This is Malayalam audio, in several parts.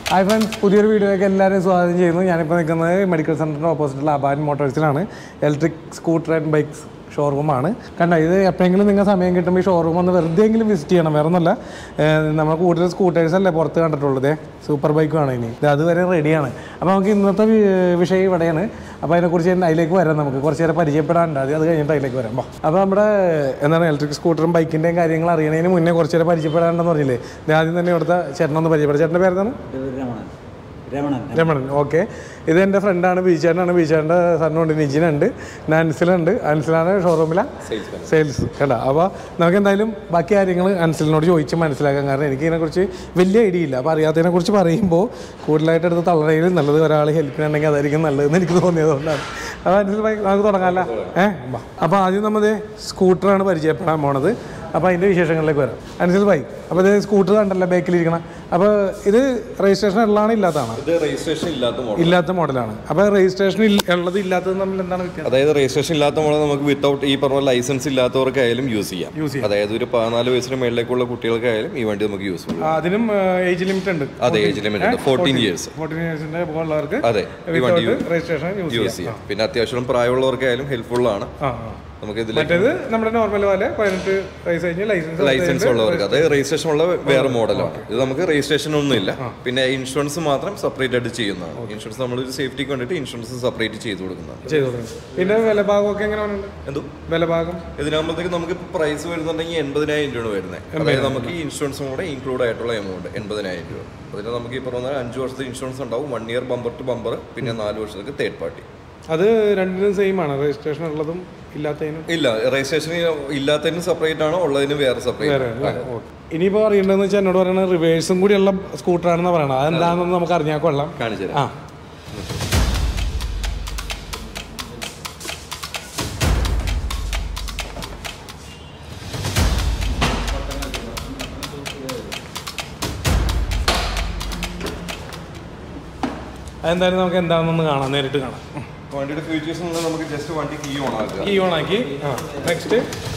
ഹായ് ഫ്രണ്ട്സ് പുതിയൊരു വീഡിയോയ്ക്ക് എല്ലാവരെയും സ്വാഗതം ചെയ്യുന്നു ഞാനിപ്പോൾ നിൽക്കുന്നത് മെഡിക്കൽ സെൻറ്ററിൻ്റെ ഓപ്പോസിറ്റുള്ള അബാൻ മോട്ടോഴ്സിലാണ് ഇലക്ട്രിക് സ്കൂട്ടർ ആൻഡ് ബൈക്സ് ഷോറൂമാണ് കണ്ട ഇത് എപ്പോഴെങ്കിലും നിങ്ങൾ സമയം കിട്ടുമ്പോൾ ഈ ഷോറൂം ഒന്ന് വെറുതെ എങ്കിലും വിസിറ്റ് ചെയ്യണം വേറെ ഒന്നുമല്ല നമ്മൾ കൂടുതൽ സ്കൂട്ടേഴ്സ് അല്ലേ പുറത്ത് കണ്ടിട്ടുള്ളത് സൂപ്പർ ബൈക്കുമാണ് ഇനി ഇത് അതുവരെ റെഡിയാണ് അപ്പോൾ നമുക്ക് ഇന്നത്തെ വി- വിഷയം ഇവിടെയാണ് അപ്പോൾ അതിനെക്കുറിച്ച് ഞാൻ അതിലേക്ക് വരാം നമുക്ക് കുറച്ച് നേരം പരിചയപ്പെടാനുണ്ട് അത് അത് കഴിഞ്ഞിട്ട് അതിലേക്ക് വരാം വാ. അപ്പോൾ നമ്മുടെ എന്താണ് ഇലക്ട്രിക് സ്കൂട്ടറും ബൈക്കിൻ്റെയും കാര്യങ്ങൾ അറിയണതിന് മുന്നേ കുറച്ച് നേരം പരിചയപ്പെടാനുണ്ടെന്ന് പറഞ്ഞില്ലേ ഇത് ആദ്യം തന്നെ ഇവിടുത്തെ ചേട്ടനൊന്ന് പരിചയപ്പെടാം ചേട്ടൻ്റെ പേരെന്താണ് രമണൻ രമണൻ രമണൻ ഓക്കെ ഇത് എൻ്റെ ഫ്രണ്ടാണ് ബീച്ചേട്ടനാണ് ബീച്ചേട്ടൻ്റെ സണ്ണുണ്ട് നിജിനുണ്ട് അൻസിലുണ്ട് അൻസിലാണ് ഷോറൂമിലെ സെയിൽസ് കേട്ടോ അപ്പോൾ നമുക്ക് എന്തായാലും ബാക്കി കാര്യങ്ങൾ അൻസിലിനോട് ചോദിച്ച് മനസ്സിലാക്കാൻ കാരണം എനിക്ക് ഇതിനെക്കുറിച്ച് വലിയ ഐഡിയ ഇല്ല അപ്പോൾ അറിയാത്തതിനെ കുറിച്ച് പറയുമ്പോൾ കൂടുതലായിട്ട് എടുത്ത് തള്ളറയിൽ നല്ലത് ഒരാൾ ഹെൽപ്പിനുണ്ടെങ്കിൽ അതായിരിക്കും നല്ലതെന്ന് എനിക്ക് തോന്നിയതുകൊണ്ടാണ് അപ്പോൾ അൻസിൽ ബൈ നമുക്ക് തുടങ്ങാമല്ലോ ഏഹ് അപ്പോൾ ആദ്യം നമ്മൾ സ്കൂട്ടറാണ് പരിചയപ്പെടാൻ പോണത് അപ്പോൾ അതിൻ്റെ വിശേഷങ്ങളിലേക്ക് വരാം അൻസിൽ ബൈ അപ്പോൾ ഇത് സ്കൂട്ടർ കണ്ടല്ലോ ബാക്കിലിരിക്കണം അപ്പോൾ ഇത് രജിസ്ട്രേഷൻ ഉള്ളതാണ് ഇല്ലാത്തതാണ് ഇത് രജിസ്ട്രേഷൻ ഇല്ലാത്ത മോഡൽ ഇല്ലാത്ത മോഡലാണ് അപ്പോൾ രജിസ്ട്രേഷൻ ഉള്ളത് ഇല്ലാത്തത് തമ്മിൽ എന്താണ് വ്യത്യാസം അതായത് രജിസ്ട്രേഷൻ ഇല്ലാത്ത മോഡൽ നമുക്ക് വിത്തൗട്ട് ഈ പറഞ്ഞ ലൈസൻസ് ഇല്ലാത്തവർക്കായാലും യൂസ് ചെയ്യാം Use ചെയ്യാം. അതായത് ഒരു പതിനാല് വയസ്സിന് മേളിലേക്കുള്ള കുട്ടികൾക്കായാലും ഈ വണ്ടി നമുക്ക് യൂസ് ചെയ്യാം ആ, അതിനും ഏജ് ലിമിറ്റ് ഉണ്ട് അതെ age limit fourteen years fourteen ഇയേഴ്സിന്റെ മുകളിലുള്ളവർക്ക് അതെ ഈ വണ്ടി രജിസ്ട്രേഷൻ യൂസ് യൂസ് ചെയ്യാം പിന്നെ അത്യാവശ്യം പ്രായമുള്ളവർക്കായാലും ഹെൽപ്ഫുൾ ആണ് ആ ആ. നമുക്ക് ഇതിൽ മറ്റേത് നമ്മുടെ നോർമൽ പോലെ പതിനെട്ട് വയസ്സ് കഴിഞ്ഞ് ലൈസൻസ് ലൈസൻസ് ഉള്ളവർക്ക് അതായത് രജിസ്ട്രേഷൻ ഉള്ള വേറെ മോഡലാണ് ഇത് നമുക്ക് രജിസ്ട്രേഷൻ ഒന്നും ഇല്ല പിന്നെ ഇൻഷുറൻസ് മാത്രം സെപ്പറേറ്റ് ആയിട്ട് ചെയ്യുന്നതാണ് ഇൻഷുറൻസ് നമ്മളൊരു സേഫ്റ്റിക്ക് വേണ്ടിയിട്ട് ഇൻഷുറൻസ് സെപ്പറേറ്റ് ചെയ്ത് കൊടുക്കുന്നതാണ് ചെയ്തു തുടങ്ങി പിന്നെ വില ഭാഗമൊക്കെ എങ്ങനെ ഉണ്ട് എന്തോ വില ഭാഗം ഇതിനാകുമ്പോഴത്തേക്ക് നമുക്ക് പ്രൈസ് വരുന്നുണ്ടെങ്കിൽ എൺപതിനായിരം രൂപ വരുന്നത് അതായത് നമുക്ക് ഈ ഇൻഷുറൻസും കൂടെ ഇൻക്ലൂഡ് ആയിട്ടുള്ള എമൗണ്ട് എൺപതിനായിരം രൂപ അതിന് നമുക്ക് ഈ പറഞ്ഞ അഞ്ച് വർഷത്തെ ഇൻഷുറൻസ് ഉണ്ടാവും one year bumper to bumper പിന്നെ നാല് വർഷത്തേക്ക് തേർഡ് പാർട്ടി അത് രണ്ടിനും സെയിം ആണ് രജിസ്ട്രേഷൻ ഉള്ളതും ഇല്ലാത്തതിനും ഇല്ല രജിസ്ട്രേഷൻ ഇല്ലാത്തതിന് സെപ്പറേറ്റ് ആണ് ഉള്ളതിന് വേറെ സെപ്പറേറ്റ് ഇനിയിപ്പോൾ അറിയേണ്ടതെന്ന് വെച്ചാൽ എന്നോട് പറയുന്നത് റിവേഴ്സും കൂടിയുള്ള സ്കൂട്ടറാണെന്ന് പറയണം അതെന്താണെന്ന് നമുക്ക് അറിഞ്ഞാൽ കൊള്ളാം കാണിച്ചു തരാം ആ അതെന്തായാലും നമുക്ക് എന്താണെന്നൊന്ന് കാണാം നേരിട്ട് കാണാം വണ്ടിയുടെ ഫീച്ചേഴ്സ് നമുക്ക് ജസ്റ്റ് വണ്ടി കീ ഓൺ ആക്കുക കീ ഓൺ ആക്കി ആ നെക്സ്റ്റ്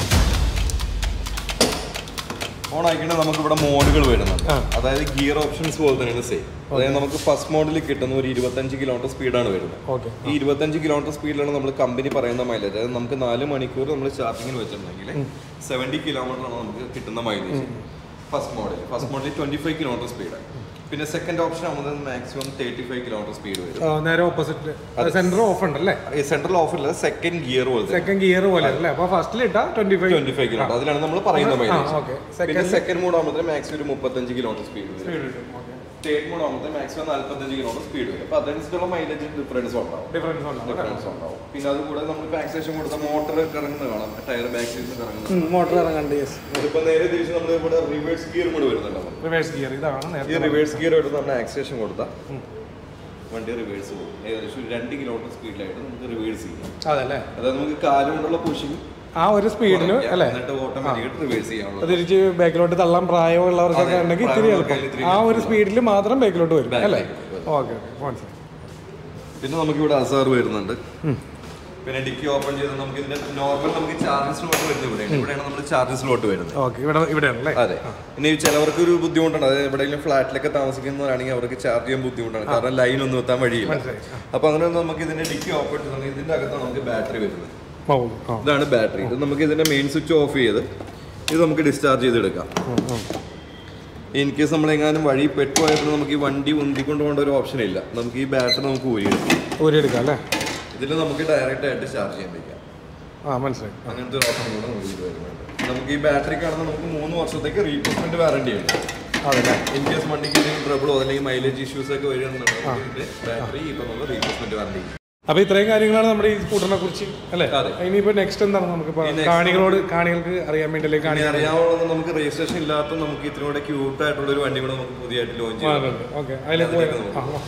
ഓൺ ആക്കിയിട്ട് നമുക്ക് ഇവിടെ മോഡുകൾ വരുന്നുണ്ട് ആ. അതായത് ഗിയർ ഓപ്ഷൻസ് പോലെ തന്നെയാണ് സെയിം അതായത് നമുക്ക് ഫസ്റ്റ് മോഡലിൽ കിട്ടുന്ന ഒരു ഇരുപത്തഞ്ച് കിലോമീറ്റർ സ്പീഡാണ് വരുന്നത് ഓക്കെ ഈ ഇരുപത്തഞ്ച് കിലോമീറ്റർ സ്പീഡിലാണ് നമ്മൾ കമ്പനി പറയുന്ന മൈലേജ് അതായത് നമുക്ക് നാല് മണിക്കൂർ നമ്മൾ ചാർജിങ്ങിന് വെച്ചിട്ടുണ്ടെങ്കിൽ സെവൻറ്റി കിലോമീറ്റർ ആണ് നമുക്ക് കിട്ടുന്ന മൈലേജ് ഫസ്റ്റ് മോഡൽ ഫസ്റ്റ് മോഡലിൽ ട്വന്റി ഫൈവ് കിലോമീറ്റർ സ്പീഡ് പിന്നെ സെക്കൻഡ് ഓപ്ഷൻ ആകുന്നത് maximum thirty five kilometre speed വരും നേരെ ഓപ്പോസിറ്റ് സെന്റർ ഓഫ് ഉണ്ടല്ലേ ഈ സെൻട്രൽ ഓഫറിൽ സെക്കൻഡ് ഗിയർ പോലത്തെ സെക്കൻഡ് ഗിയർ പോലെ അല്ലേ അപ്പോൾ ഫസ്റ്റിൽ ഇട്ടാ twenty five twenty five kilometre അതിലാണ് നമ്മൾ പറയുന്ന മൈലേജ് ഓക്കെ പിന്നെ സെക്കൻഡ് മോഡ് ആകുമ്പോൾ മാക്സിമം ഒരു മുപ്പത്തഞ്ച് കിലോമീറ്റർ സ്പീഡ് വരും തേർഡ് മോഡ് ആകുമ്പോൾ മാക്സിമം നാല്പത്തഞ്ച് കിലോമീറ്റർ സ്പീഡ് വരും അപ്പൊ അതനുസരിച്ചുള്ള മൈലേജ് ഡിഫറൻസ് ഉണ്ടാവും ഡിഫറൻസ് ഉണ്ട് ഡിഫറൻസ് ഉണ്ടാവും പിന്നെ അതുകൂടാതെ നമ്മൾ ബാക്സേഷൻ കൊടുത്ത മോട്ടർ കറങ്ങുന്നത് കാണാം ടയർ ബാക്ക് സൈഡ് കറങ്ങുന്നത് മോട്ടർ ഇറങ്ങണ്ട് യെസ് ഇതിപ്പോ നേരെ തിരിച്ച് നമ്മൾ ഇവിടെ റിവേഴ്സ് ഗിയർ കൂടെ വരുന്നുണ്ടാവും റിവേഴ്സ് ഗിയർ ഇതാണ് ഈ നേരത്തെ റിവേഴ്സ് ഗിയർ എടുത്ത് നമ്മൾ ആക്സിലേഷൻ കൊടുത്താൽ വണ്ടി റിവേഴ്സ് പോകും ഏകദേശം ഒരു രണ്ട് കിലോമീറ്റർ സ്പീഡിലായിട്ട് നമുക്ക് റിവേഴ്സ് ചെയ്യാം അതല്ലേ അതായത് നമുക്ക് കാലുകൊണ്ടുള്ള പുഷിങ് ആ ഒരു സ്പീഡിന് അല്ലേ എന്നിട്ട് ഓട്ടോമാറ്റിക്കായിട്ട് റിവേഴ്സ് ചെയ്യാനുള്ള തിരിച്ച് ബാക്കിലോട്ട് തള്ളാൻ പ്രായമുള്ളവർക്കൊക്കെ ഉണ്ടെങ്കിൽ ഇത്തിരി എളുപ്പം ആ ഒരു സ്പീഡിൽ മാത്രം ബാക്കിലോട്ട് വരും അല്ലേ ഓക്കെ ഓക്കെ മനസ്സിലായി പിന്നെ നമുക്ക് ഇവിടെ അസാർ വരുന്നുണ്ട് പിന്നെ ഡിക്കി ഓപ്പൺ ചെയ്ത് നമുക്ക് ഇതിന്റെ നോർമൽ നമുക്ക് ചാർജ് സ്ലോട്ട് വരുന്നത് ഇവിടെയാണ് ഇവിടെയാണ് നമ്മൾ ചാർജ് സ്ലോട്ട് വരുന്നത് ഓക്കെ ഇവിടെ ഇവിടെയാണ് അല്ലേ അതെ ഇനി ചിലവർക്ക് ഒരു ബുദ്ധിമുട്ടാണ് അതായത് എവിടെയെങ്കിലും ഫ്ലാറ്റിലൊക്കെ താമസിക്കുന്നവരാണെങ്കിൽ അവർക്ക് ചാർജ് ചെയ്യാൻ ബുദ്ധിമുട്ടാണ് കാരണം ലൈൻ ഒന്നും എത്താൻ വഴിയില്ല മനസ്സിലായി. അപ്പൊ അങ്ങനെ നമുക്ക് ഇതിന്റെ ഡിക്കി ഓപ്പൺ ചെയ്ത് ഇതിന്റെ അകത്താണ് നമുക്ക് ബാറ്ററി വരുന്നത് ഓ ആ ഇതാണ് ബാറ്ററി ഇത് നമുക്ക് ഇതിന്റെ മെയിൻ സ്വിച്ച് ഓഫ് ചെയ്ത് ഇത് നമുക്ക് ഡിസ്ചാർജ് ചെയ്തെടുക്കാം ഇൻ കേസ് നമ്മൾ എങ്ങാനും വഴി പെട്ടുപോയപ്പോൾ നമുക്ക് ഈ വണ്ടി ഉന്തിക്കൊണ്ട് പോകേണ്ട ഒരു ഓപ്ഷൻ ഇല്ല നമുക്ക് ഈ ബാറ്ററി നമുക്ക് ഊരിയെടുക്കാം ഊരിയെടുക്കാം അല്ലേ ഇതിൽ നമുക്ക് ഡയറക്റ്റ് ആയിട്ട് ചാർജ് ചെയ്യാൻ പറ്റും ആ മനസ്സിലായി അങ്ങനത്തെ ഒരു ഓപ്ഷൻ കൂടെ നമുക്ക് ഇത് വരുന്നുണ്ട് നമുക്ക് ഈ ബാറ്ററി കാണുന്ന നമുക്ക് മൂന്ന് വർഷത്തേക്ക് റീപ്ലേസ്മെന്റ് വാറണ്ടി ഉണ്ട് അതല്ലേ ഇൻ കേസ് വണ്ടിക്ക് എന്തെങ്കിലും ട്രബിളോ അല്ലെങ്കിൽ മൈലേജ് ഇഷ്യൂസ് ഒക്കെ വരികയാണെന്നുണ്ടെങ്കിൽ ഇതിന്റെ ബാറ്ററി ഇപ്പൊ നമ്മൾ റീപ്ലേസ്മെന്റ് വാറണ്ടി അപ്പൊ ഇത്രയും കാര്യങ്ങളാണ് നമ്മുടെ ഈ സ്കൂട്ടറിനെ കുറിച്ച് അല്ലേ അതെ. ഇനിയിപ്പോ നെക്സ്റ്റ് എന്താണ് നമുക്കിപ്പോ കാണികളോട് കാണികൾക്ക് അറിയാൻ വേണ്ടിയല്ലേ കാണി ഇനി അറിയാവുന്നത് നമുക്ക് രജിസ്ട്രേഷൻ ഇല്ലാത്ത നമുക്ക് ഇത്രയും കൂടെ ക്യൂട്ട് ആയിട്ടുള്ള ഒരു വണ്ടി കൂടെ നമുക്ക് പുതിയതായിട്ട് ലോഞ്ച് ചെയ്യാം ഓക്കെ അതിലേക്ക് പോയാൽ ആ ആ.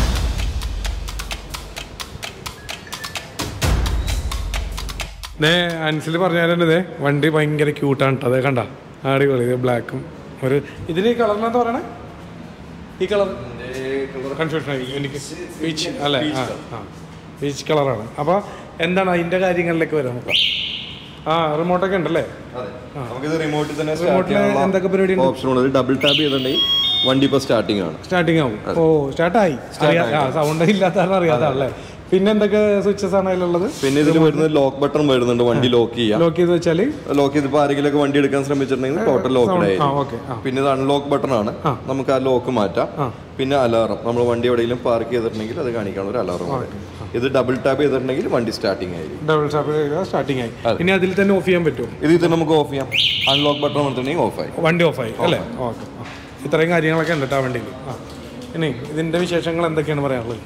ദേ അൻസിൽ പറഞ്ഞാലുണ്ട് ദേ വണ്ടി ഭയങ്കര ക്യൂട്ടാണ് കേട്ടോ അതേ കണ്ട അടിപൊളി ഇത് ബ്ലാക്കും ഒരു ഇതിന് ഈ കളറിനെന്താ പറയണേ ഈ കളർ കൺഫ്യൂഷൻ ആയി എനിക്ക് പീച്ച് അല്ലേ ആ ആ പീച്ച് കളറാണ് അപ്പോൾ എന്താണ് അതിൻ്റെ കാര്യങ്ങളിലേക്ക് വരാം നമുക്ക് ആ റിമോട്ടൊക്കെ ഉണ്ടല്ലേ അതെ നമുക്കിത് റിമോട്ടിൽ തന്നെ റിമോട്ടിൽ എന്തൊക്കെ പരിപാടി ഉണ്ട് ഓപ്ഷൻ ഉള്ളത് ഡബിൾ ടാപ്പ് ചെയ്തിട്ടുണ്ടെങ്കിൽ വണ്ടി ഇപ്പോൾ സ്റ്റാർട്ടിംഗ് ആണ് സ്റ്റാർട്ടിങ് ആവും ഓ സ്റ്റാർട്ടായി ആ സൗണ്ട് ഇല്ലാത്തതാണ് അറിയാത്തല്ലേ പിന്നെ എന്തൊക്കെ സ്വിച്ചസ് ആണ് അതിലുള്ളത് പിന്നെ ഇതിൽ വരുന്നത് ലോക്ക് ബട്ടൺ വരുന്നുണ്ട് വണ്ടി ലോക്ക് ചെയ്യാം ലോക്ക് ചെയ്ത് വെച്ചാൽ ലോക്ക് ചെയ്തിപ്പോൾ ആരെങ്കിലും വണ്ടി എടുക്കാൻ ശ്രമിച്ചിട്ടുണ്ടെങ്കിൽ ടോട്ടൽ ലോക്ക്ഡ് ആയി ആ ഓക്കെ ആ പിന്നെ ഇത് അൺലോക്ക് ബട്ടൺ ആണ് നമുക്ക് ആ ലോക്ക് മാറ്റാം പിന്നെ അലാറം നമ്മൾ വണ്ടി എവിടെയെങ്കിലും പാർക്ക് ചെയ്തിട്ടുണ്ടെങ്കിൽ അത് കാണിക്കാനുള്ള ഒരു അലാറം ഇത് ഡബിൾ ടാപ്പ് ചെയ്തിട്ടുണ്ടെങ്കിൽ വണ്ടി സ്റ്റാർട്ടിംഗ് ആയിരിക്കും ഡബിൾ സ്റ്റാപ്പ് സ്റ്റാർട്ടിങ് ആയി ഇനി അതിൽ തന്നെ ഓഫ് ചെയ്യാൻ പറ്റുമോ ഇത് ഇത് നമുക്ക് ഓഫ് ചെയ്യാം അൺലോക്ക് ബട്ടൺ വന്നിട്ടുണ്ടെങ്കിൽ ഓഫ് ആയി വണ്ടി ഓഫായി അല്ലേ ഓക്കെ ഇത്രയും കാര്യങ്ങളൊക്കെ ഉണ്ട് കേട്ടോ ആ വണ്ടിയിൽ ആ ഇനി ഇതിൻ്റെ വിശേഷങ്ങൾ എന്തൊക്കെയാണ് പറയാനുള്ളത്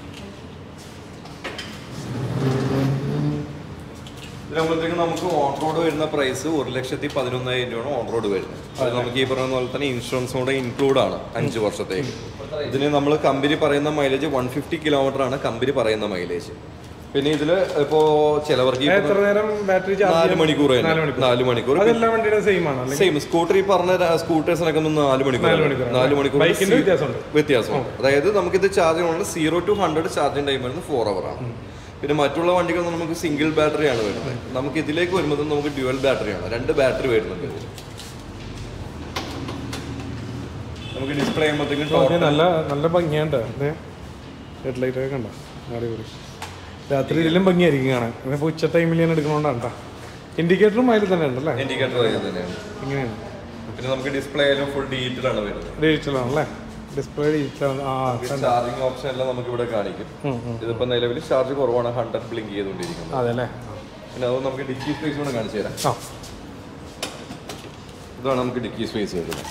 ഇതിനാകുമ്പോഴത്തേക്ക് നമുക്ക് ഓൺ റോഡ് വരുന്ന പ്രൈസ് ഒരു ലക്ഷത്തി പതിനൊന്നായിരം രൂപയാണ് ഓൺ റോഡ് വരുന്നത് അത് നമുക്ക് ഈ പറയുന്ന പോലെ തന്നെ ഇൻഷുറൻസ് കൂടെ ഇൻക്ലൂഡ് ആണ് അഞ്ച് വർഷത്തേക്ക് ഇതിന് നമ്മൾ കമ്പനി പറയുന്ന മൈലേജ് വൺ ഫിഫ്റ്റി കിലോമീറ്റർ ആണ് കമ്പനി പറയുന്ന മൈലേജ് പിന്നെ ഇതിൽ ഇപ്പോ ചിലവർക്ക് ഈ എത്ര നേരം ബാറ്ററി നാല് ചാർജ് മണിക്കൂർ തന്നെ നാല് മണിക്കൂർ അതെല്ലാ വണ്ടിയുടെ സെയിം ആണ് അല്ലെങ്കിൽ സെയിം സ്കൂട്ടർ ഈ പറഞ്ഞ സ്കൂട്ടേഴ്സിനൊക്കെ ഒന്ന് നാല് മണിക്കൂർ നാല് മണിക്കൂർ ബൈക്കിന്റെ വ്യത്യാസമുണ്ട് വ്യത്യാസമുണ്ട് അതായത് നമുക്കിത് ചാർജ് ചെയ്യുന്നത് zero to hundred charging time വരുന്നത് ഫോർ അവർ ആണ് പിന്നെ മറ്റുള്ള വണ്ടികൾ നമുക്ക് സിംഗിൾ ബാറ്ററി ആണ് വരുന്നത് നമുക്ക് ഇതിലേക്ക് വരുമ്പോൾ നമുക്ക് ഡ്യുവൽ ബാറ്ററി ആണ് രണ്ട് ബാറ്ററി വരുന്നുണ്ട് ഇതിൽ നമുക്ക് ഡിസ്പ്ലേ ചെയ്യുമ്പോഴത്തേക്കും ഓക്കെ നല്ല നല്ല ഭംഗിയുണ്ട് അതെ ഹെഡ് ലൈറ്റ് ഒക്കെ കണ്ട അടിപൊളി രാത്രി ഇതിലും ഭംഗിയായിരിക്കും കാണാൻ ഇപ്പോൾ ഉച്ച ടൈമിൽ ഞാൻ എടുക്കണോണ്ടാണ് കേട്ടോ ഇൻഡിക്കേറ്ററും അതിൽ തന്നെ ഉണ്ടല്ലേ ഇൻഡിക്കേറ്റർ തന്നെയാണ് ഇങ്ങനെയാണ് പിന്നെ നമുക്ക് ഡിസ്പ്ലേ ആയാലും ഫുൾ ഡീറ്റെയിൽ ആണ് വരുന്നത് ഡിജിറ്റലാണല്ലേ ഡിസ്പ്ലേ ഡിജിറ്റലാണ് ആ ചാർജിങ് ഓപ്ഷൻ എല്ലാം നമുക്ക് ഇവിടെ കാണിക്കും ഇതിപ്പോ നിലവിൽ ചാർജ് കുറവാണ് ഹൺഡ്രഡ് ബ്ലിങ്ക് ചെയ്തുകൊണ്ടിരിക്കുന്നത് അതെ അല്ലേ പിന്നെ അത് നമുക്ക് ഡിക്കി സ്പേസ് കൂടെ കാണിച്ചു തരാം ആ ഇതാണ് നമുക്ക് ഡിക്കി സ്പേസ് വരുന്നത്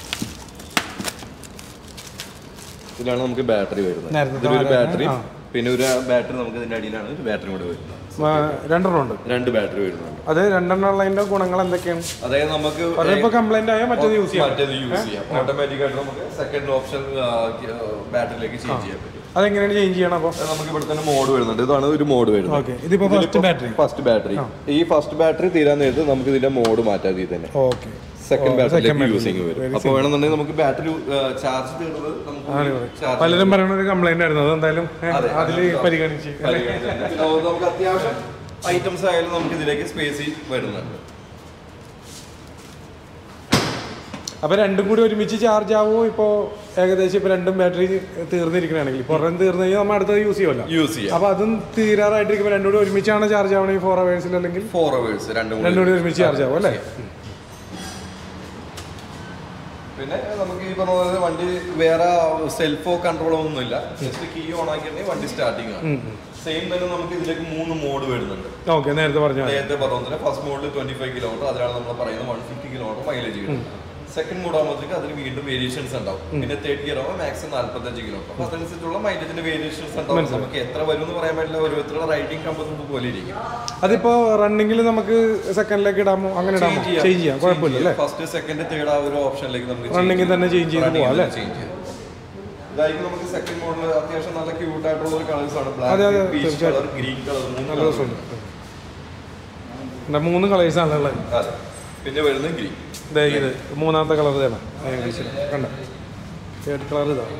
ഇതിലാണ് നമുക്ക് ബാറ്ററി വരുന്നത് നേരത്തെ ഇതിലൊരു ബാറ്ററി പിന്നെ ഒരു ബാറ്ററി നമുക്ക് ഇതിന്റെ അടിയിലാണ് ഒരു ബാറ്ററി കൂടെ വരുന്നത് ആ, രണ്ടെണ്ണം ഉണ്ട് രണ്ട് ബാറ്ററി വരുന്നുണ്ട് അത് രണ്ടെണ്ണം ഉള്ളതിന്റെ ഗുണങ്ങൾ എന്തൊക്കെയാണ് അതായത് നമുക്ക് അതിപ്പോ കംപ്ലൈന്റ് ആയാൽ മറ്റേത് യൂസ് ചെയ്യാം മറ്റേത് യൂസ് ചെയ്യാം ഓട്ടോമാറ്റിക് ആയിട്ട് നമുക്ക് സെക്കൻഡ് ഓപ്ഷൻ ബാറ്ററിയിലേക്ക് ചേഞ്ച് ചെയ്യാൻ പറ്റും അതെങ്ങനെയാണ് ചേഞ്ച് ചെയ്യണം അപ്പോൾ അത് നമുക്ക് ഇവിടെ തന്നെ മോഡ് വരുന്നുണ്ട് ഇതാണ് ഒരു മോഡ് വരുന്നത് ഓക്കെ ഇതിപ്പോ ഫസ്റ്റ് ബാറ്ററി ഫസ്റ്റ് ബാറ്ററി ഈ ഫസ്റ്റ് ബാറ്ററി തീരാൻ നേരത്ത് നമുക്ക് ഇതിന്റെ മോഡ് മാറ്റാം ഇതിൽ തന്നെ ഓക്കെ സെക്കൻഡ് ബാറ്ററിയിലേക്ക് യൂസിങ് വരും അപ്പോൾ വേണമെന്നുണ്ടെങ്കിൽ നമുക്ക് ബാറ്ററി ചാർജ് തീർന്നത് നമുക്ക് ചാർജ് പലരും പറയുന്ന ഒരു കംപ്ലൈന്റ് ആയിരുന്നു അത് എന്തായാലും അതിൽ പരിഗണിച്ച് നമുക്ക് അത്യാവശ്യം ഐറ്റംസ് ആയാലും നമുക്ക് ഇതിലേക്ക് സ്പേസ് വരുന്നുണ്ട് അപ്പൊ രണ്ടും കൂടി ഒരുമിച്ച് ചാർജ് ആവുമോ ഇപ്പോ ഏകദേശം ഇപ്പൊ രണ്ടും ബാറ്ററി തീർന്നിരിക്കണമെങ്കിൽ ഇപ്പൊ ഒരെണ്ണം തീർന്നു കഴിഞ്ഞാൽ നമ്മൾ അടുത്തത് യൂസ് ചെയ്യുമല്ലോ യൂസ് ചെയ്യാം അപ്പൊ അതും തീരാറായിട്ടിരിക്കുമ്പോൾ രണ്ടും കൂടി ഒരുമിച്ചാണ് ചാർജ് ആവണമെങ്കിൽ ഫോർ അവേഴ്സിൽ അല്ലെങ്കിൽ ഫോർ അവേഴ്സ് രണ്ടും കൂടി രണ്ടും കൂടി ഒരുമിച്ച് ചാർജ് ആവും അല്ലേ പിന്നെ നമുക്ക് ഈ പറഞ്ഞ പോലെ വണ്ടി വേറെ സെൽഫോ കൺട്രോളോ ഒന്നുമില്ല ജസ്റ്റ് കീ ഓൺ ആക്കിയിട്ടുണ്ടെങ്കിൽ വണ്ടി സ്റ്റാർട്ടിംഗ് ആണ് സെയിം തന്നെ നമുക്ക് ഇതിലേക്ക് മൂന്ന് മോഡ് വരുന്നുണ്ട് ഓക്കെ നേരത്തെ പറഞ്ഞു നേരത്തെ പറഞ്ഞ പോലെ ഫസ്റ്റ് മോഡിൽ ട്വന്റി ഫൈവ് കിലോമീറ്റർ അതിലാണ് നമ്മൾ പറയുന്നത് വൺ ഫിഫ്റ്റി കിലോമീറ്റർ മൈലേജ് കിട്ടും സെക്കൻഡ് മോഡ് ആകുമ്പോഴത്തേക്ക് അതിന് വീണ്ടും വേരിയേഷൻസ് ഉണ്ടാവും പിന്നെ തേർഡ് ഗിയർ ആകുമ്പോൾ മാക്സിമം നാല്പത്തഞ്ച് കിലോമീറ്റർ അപ്പൊ അതനുസരിച്ചുള്ള മൈലേജിന്റെ വേരിയേഷൻസ് ഉണ്ടാവും നമുക്ക് എത്ര വരും എന്ന് പറയാൻ പറ്റില്ല ഓരോരുത്തരുടെ റൈഡിങ് കമ്പത്ത് പോലെ ഇരിക്കും അതിപ്പോ റണ്ണിങ്ങിൽ നമുക്ക് സെക്കൻഡിലേക്ക് ഇടാമോ അങ്ങനെ ഇടാമോ ചേഞ്ച് ചെയ്യാം കുഴപ്പമില്ല അല്ലേ ഫസ്റ്റ് സെക്കൻഡ് തേർഡ് ആ ഒരു ഓപ്ഷനിലേക്ക് നമുക്ക് റണ്ണിങ്ങിൽ തന്നെ ചേഞ്ച് ചെയ്ത് പോവാം അല്ലേ ചേഞ്ച് ചെയ്യാം ഇതായിരിക്കും നമുക്ക് സെക്കൻഡ് മോഡൽ അത്യാവശ്യം നല്ല ക്യൂട്ട് ആയിട്ടുള്ള ഒരു കളേഴ്സ് ആണ് അതെ, അതെ, black peach colour green colour മൂന്ന് colours ഉണ്ട്. ഇവിടെ മൂന്ന് കളേഴ്സ് ആണുള്ളത് അതെ പിന്നെ വരുന്നത് ഗ്രീൻ ദേ ഇത് മൂന്നാമത്തെ കളർ ഇതാണ് കണ്ട തേർഡ് കളർ ഇതാണ്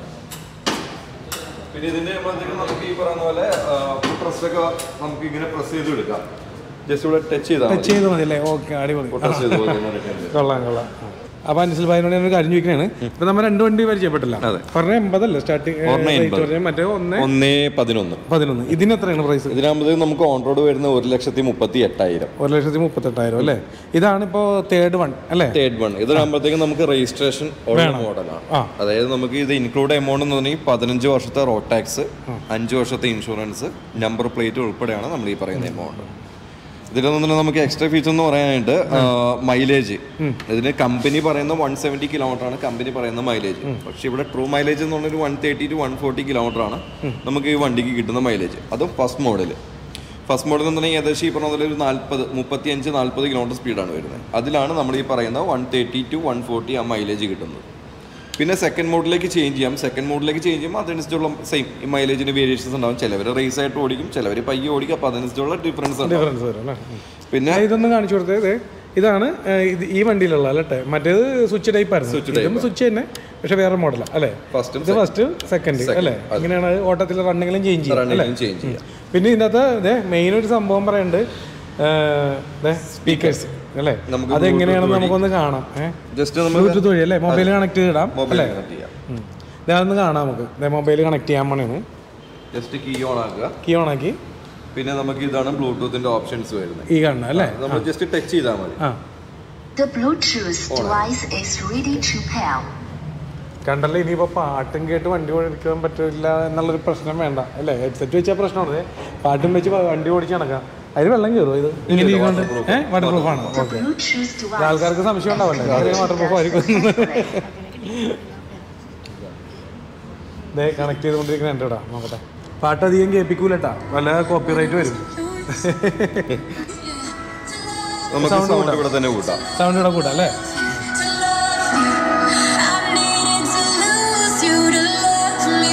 പിന്നെ ഇതിന്റെ ആകുമ്പോഴത്തേക്കും നമുക്ക് ഈ പറയുന്ന പോലെ പ്രസ്സൊക്കെ നമുക്ക് ഇങ്ങനെ പ്രസ് ചെയ്ത് എടുക്കാം ജസ്റ്റ് ഇവിടെ ടച്ച് ചെയ്താൽ ടച്ച് ചെയ്ത് മതി അല്ലേ ഓക്കെ അടിപൊളി പ്രസ് ചെയ്ത് പോയി കൊള്ളാം കൊള്ളാം അപ്പൊ അനിൽ ഭായിനോട് ഞാൻ ഒരു കാര്യം ചോദിക്കണേ ഇപ്പൊ നമ്മൾ രണ്ട് വണ്ടി പരിചയപ്പെട്ടില്ല അതെ. പറഞ്ഞ എൺപതല്ലേ സ്റ്റാർട്ടിങ് ഒരെണ്ണം എൺപത്. മറ്റേ ഒന്ന് ഒന്നേ പതിനൊന്ന് പതിനൊന്ന് ഇതിന് എത്രയാണ് പ്രൈസ് ഇതിനാകുമ്പോഴത്തേക്കും നമുക്ക് ഓൺ റോഡ് വരുന്ന ഒരു ലക്ഷത്തി മുപ്പത്തി എട്ടായിരം ഒരു ലക്ഷത്തി മുപ്പത്തെട്ടായിരം അല്ലേ ഇതാണ് ഇപ്പോ തേർഡ് വൺ അല്ലേ തേർഡ് വൺ ഇതിനാകുമ്പോഴത്തേക്കും നമുക്ക് രജിസ്ട്രേഷൻ ഉള്ള മോഡലാണ് ആ. അതായത് നമുക്ക് ഇത് ഇൻക്ലൂഡ് എമൗണ്ട് എന്ന് പറഞ്ഞാൽ പതിനഞ്ച് വർഷത്തെ റോഡ് ടാക്സ് അഞ്ച് വർഷത്തെ ഇൻഷുറൻസ് നമ്പർ പ്ലേറ്റ് ഉൾപ്പെടെയാണ് നമ്മൾ ഈ പറയുന്ന എമൗണ്ട് ഇതിലൊന്നും നമുക്ക് എക്സ്ട്രാ ഫീച്ചർ എന്ന് പറയാനായിട്ട് മൈലേജ് ഇതിന് കമ്പനി പറയുന്ന വൺ സെവൻറ്റി കിലോമീറ്റർ ആണ് കമ്പനി പറയുന്ന മൈലേജ് പക്ഷെ ഇവിടെ ട്രൂ മൈലേജ് എന്ന് പറഞ്ഞൊരു one thirty two one forty kilometre ആണ് നമുക്ക് ഈ വണ്ടിക്ക് കിട്ടുന്ന മൈലേജ് അതും ഫസ്റ്റ് മോഡൽ ഫസ്റ്റ് മോഡൽ എന്ന് പറഞ്ഞാൽ ഏകദേശം ഈ പറഞ്ഞ പോലെ ഒരു നാൽപ്പത് മുപ്പത്തി അഞ്ച് നാൽപ്പത് കിലോമീറ്റർ സ്പീഡാണ് വരുന്നത് അതിലാണ് നമ്മൾ ഈ പറയുന്ന one thirty two one forty ആ മൈലേജ് കിട്ടുന്നത് പിന്നെ സെക്കൻഡ് മോഡിലേക്ക് ചേഞ്ച് ചെയ്യാം സെക്കൻഡ് മോഡിലേക്ക് ചേഞ്ച് ചെയ്യുമ്പോൾ അതനുസരിച്ചുള്ള സെയിം ഈ മൈലേജിന് വേരിയേഷൻസ് ഉണ്ടാവും ചിലവർ റേസ് ആയിട്ട് ഓടിക്കും ചിലവർ പയ്യെ ഓടിക്കും അപ്പോൾ അതനുസരിച്ചുള്ള ഡിഫറൻസ് ഉണ്ടാവും ഡിഫറൻസ് വരും അല്ലേ ഉം. പിന്നെ ഞാൻ ഇതൊന്ന് കാണിച്ചു കൊടുത്തത് ദേ, ഇതാണ് ഏ, ഇത് ഈ വണ്ടിയിലുള്ള അല്ലേ മറ്റേത് സ്വിച്ച് ടൈപ്പ് ആയിരുന്നു ഇതും സ്വിച്ച് തന്നെ പക്ഷെ വേറെ മോഡലാണ് അല്ലേ ഫസ്റ്റും ഇത് ഫസ്റ്റ് സെക്കൻഡ് അല്ലേ ഇങ്ങനെയാണ് ഓട്ടത്തിൽ റണ്ണിങ്ങിലും ചേഞ്ച് ചെയ്യും റണ്ണിങ്ങിലും ചേഞ്ച് ചെയ്യാം പിന്നെ ഇതിനകത്ത് ഇതേ മെയിൻ ഒരു സംഭവം പറയുന്നുണ്ട് സ്പീക്കേഴ്സ് അല്ലേ നമുക്ക് അതെങ്ങനെയാണെന്ന് നമുക്കൊന്ന് കാണാം ഏഹ് ജസ്റ്റ് നമുക്ക് ബ്ലൂടൂത്ത് വഴി അല്ലേ മൊബൈൽ കണക്ട് ചെയ്തിടാം മൊബൈൽ കണക്ട് ചെയ്യാം ഉം. ഇതൊന്ന് കാണാം നമുക്ക് മൊബൈൽ കണക്ട് ചെയ്യാൻ പോണേന്ന് ജസ്റ്റ് കീ ഓൺ ആക്കുക കീ ഓൺ ആക്കി പിന്നെ നമുക്ക് ഇതാണ് ബ്ലൂടൂത്തിന്റെ ഓപ്ഷൻസ് വരുന്നത് ഈ കാണണം അല്ലേ നമ്മൾ ജസ്റ്റ് ടച്ച് ചെയ്താൽ മതി ആ The Bluetooth device is ready to pair. കണ്ടല്ലോ ഇനിയിപ്പോൾ പാട്ടും കേട്ട് വണ്ടി ഓടിക്കാൻ പറ്റില്ല എന്നുള്ളൊരു പ്രശ്നം വേണ്ട അല്ലേ ഹെഡ്സെറ്റ് വെച്ചാൽ പ്രശ്നമാണ് പാട്ടും വെച്ച് വണ്ടി ഓടിച്ച് നടക്കാം അതിന് വെള്ളം കയറുമോ ഇത് ഇങ്ങനെ ഇരിക്കൊണ്ട് ഏഹ് വാട്ടർ പ്രൂഫ് ആണ് The ഓക്കെ Bluetooth device ആൾക്കാർക്ക് സംശയം ഉണ്ടാവല്ലേ വാട്ടർ പ്രൂഫ് ആയിരിക്കും ദേ കണക്ട് ചെയ്തുകൊണ്ടിരിക്കുന്നുണ്ട് ഇവിടെ നോക്കട്ടെ പാട്ട് അധികം കേൾപ്പിക്കൂലട്ടാ വല്ല കോപ്പിറൈറ്റ് വരും നമുക്ക് സൗണ്ട് ഇവിടെ തന്നെ കൂട്ടാം സൗണ്ട് ഇവിടെ കൂട്ടാം അല്ലേ I needed to lose you to love me.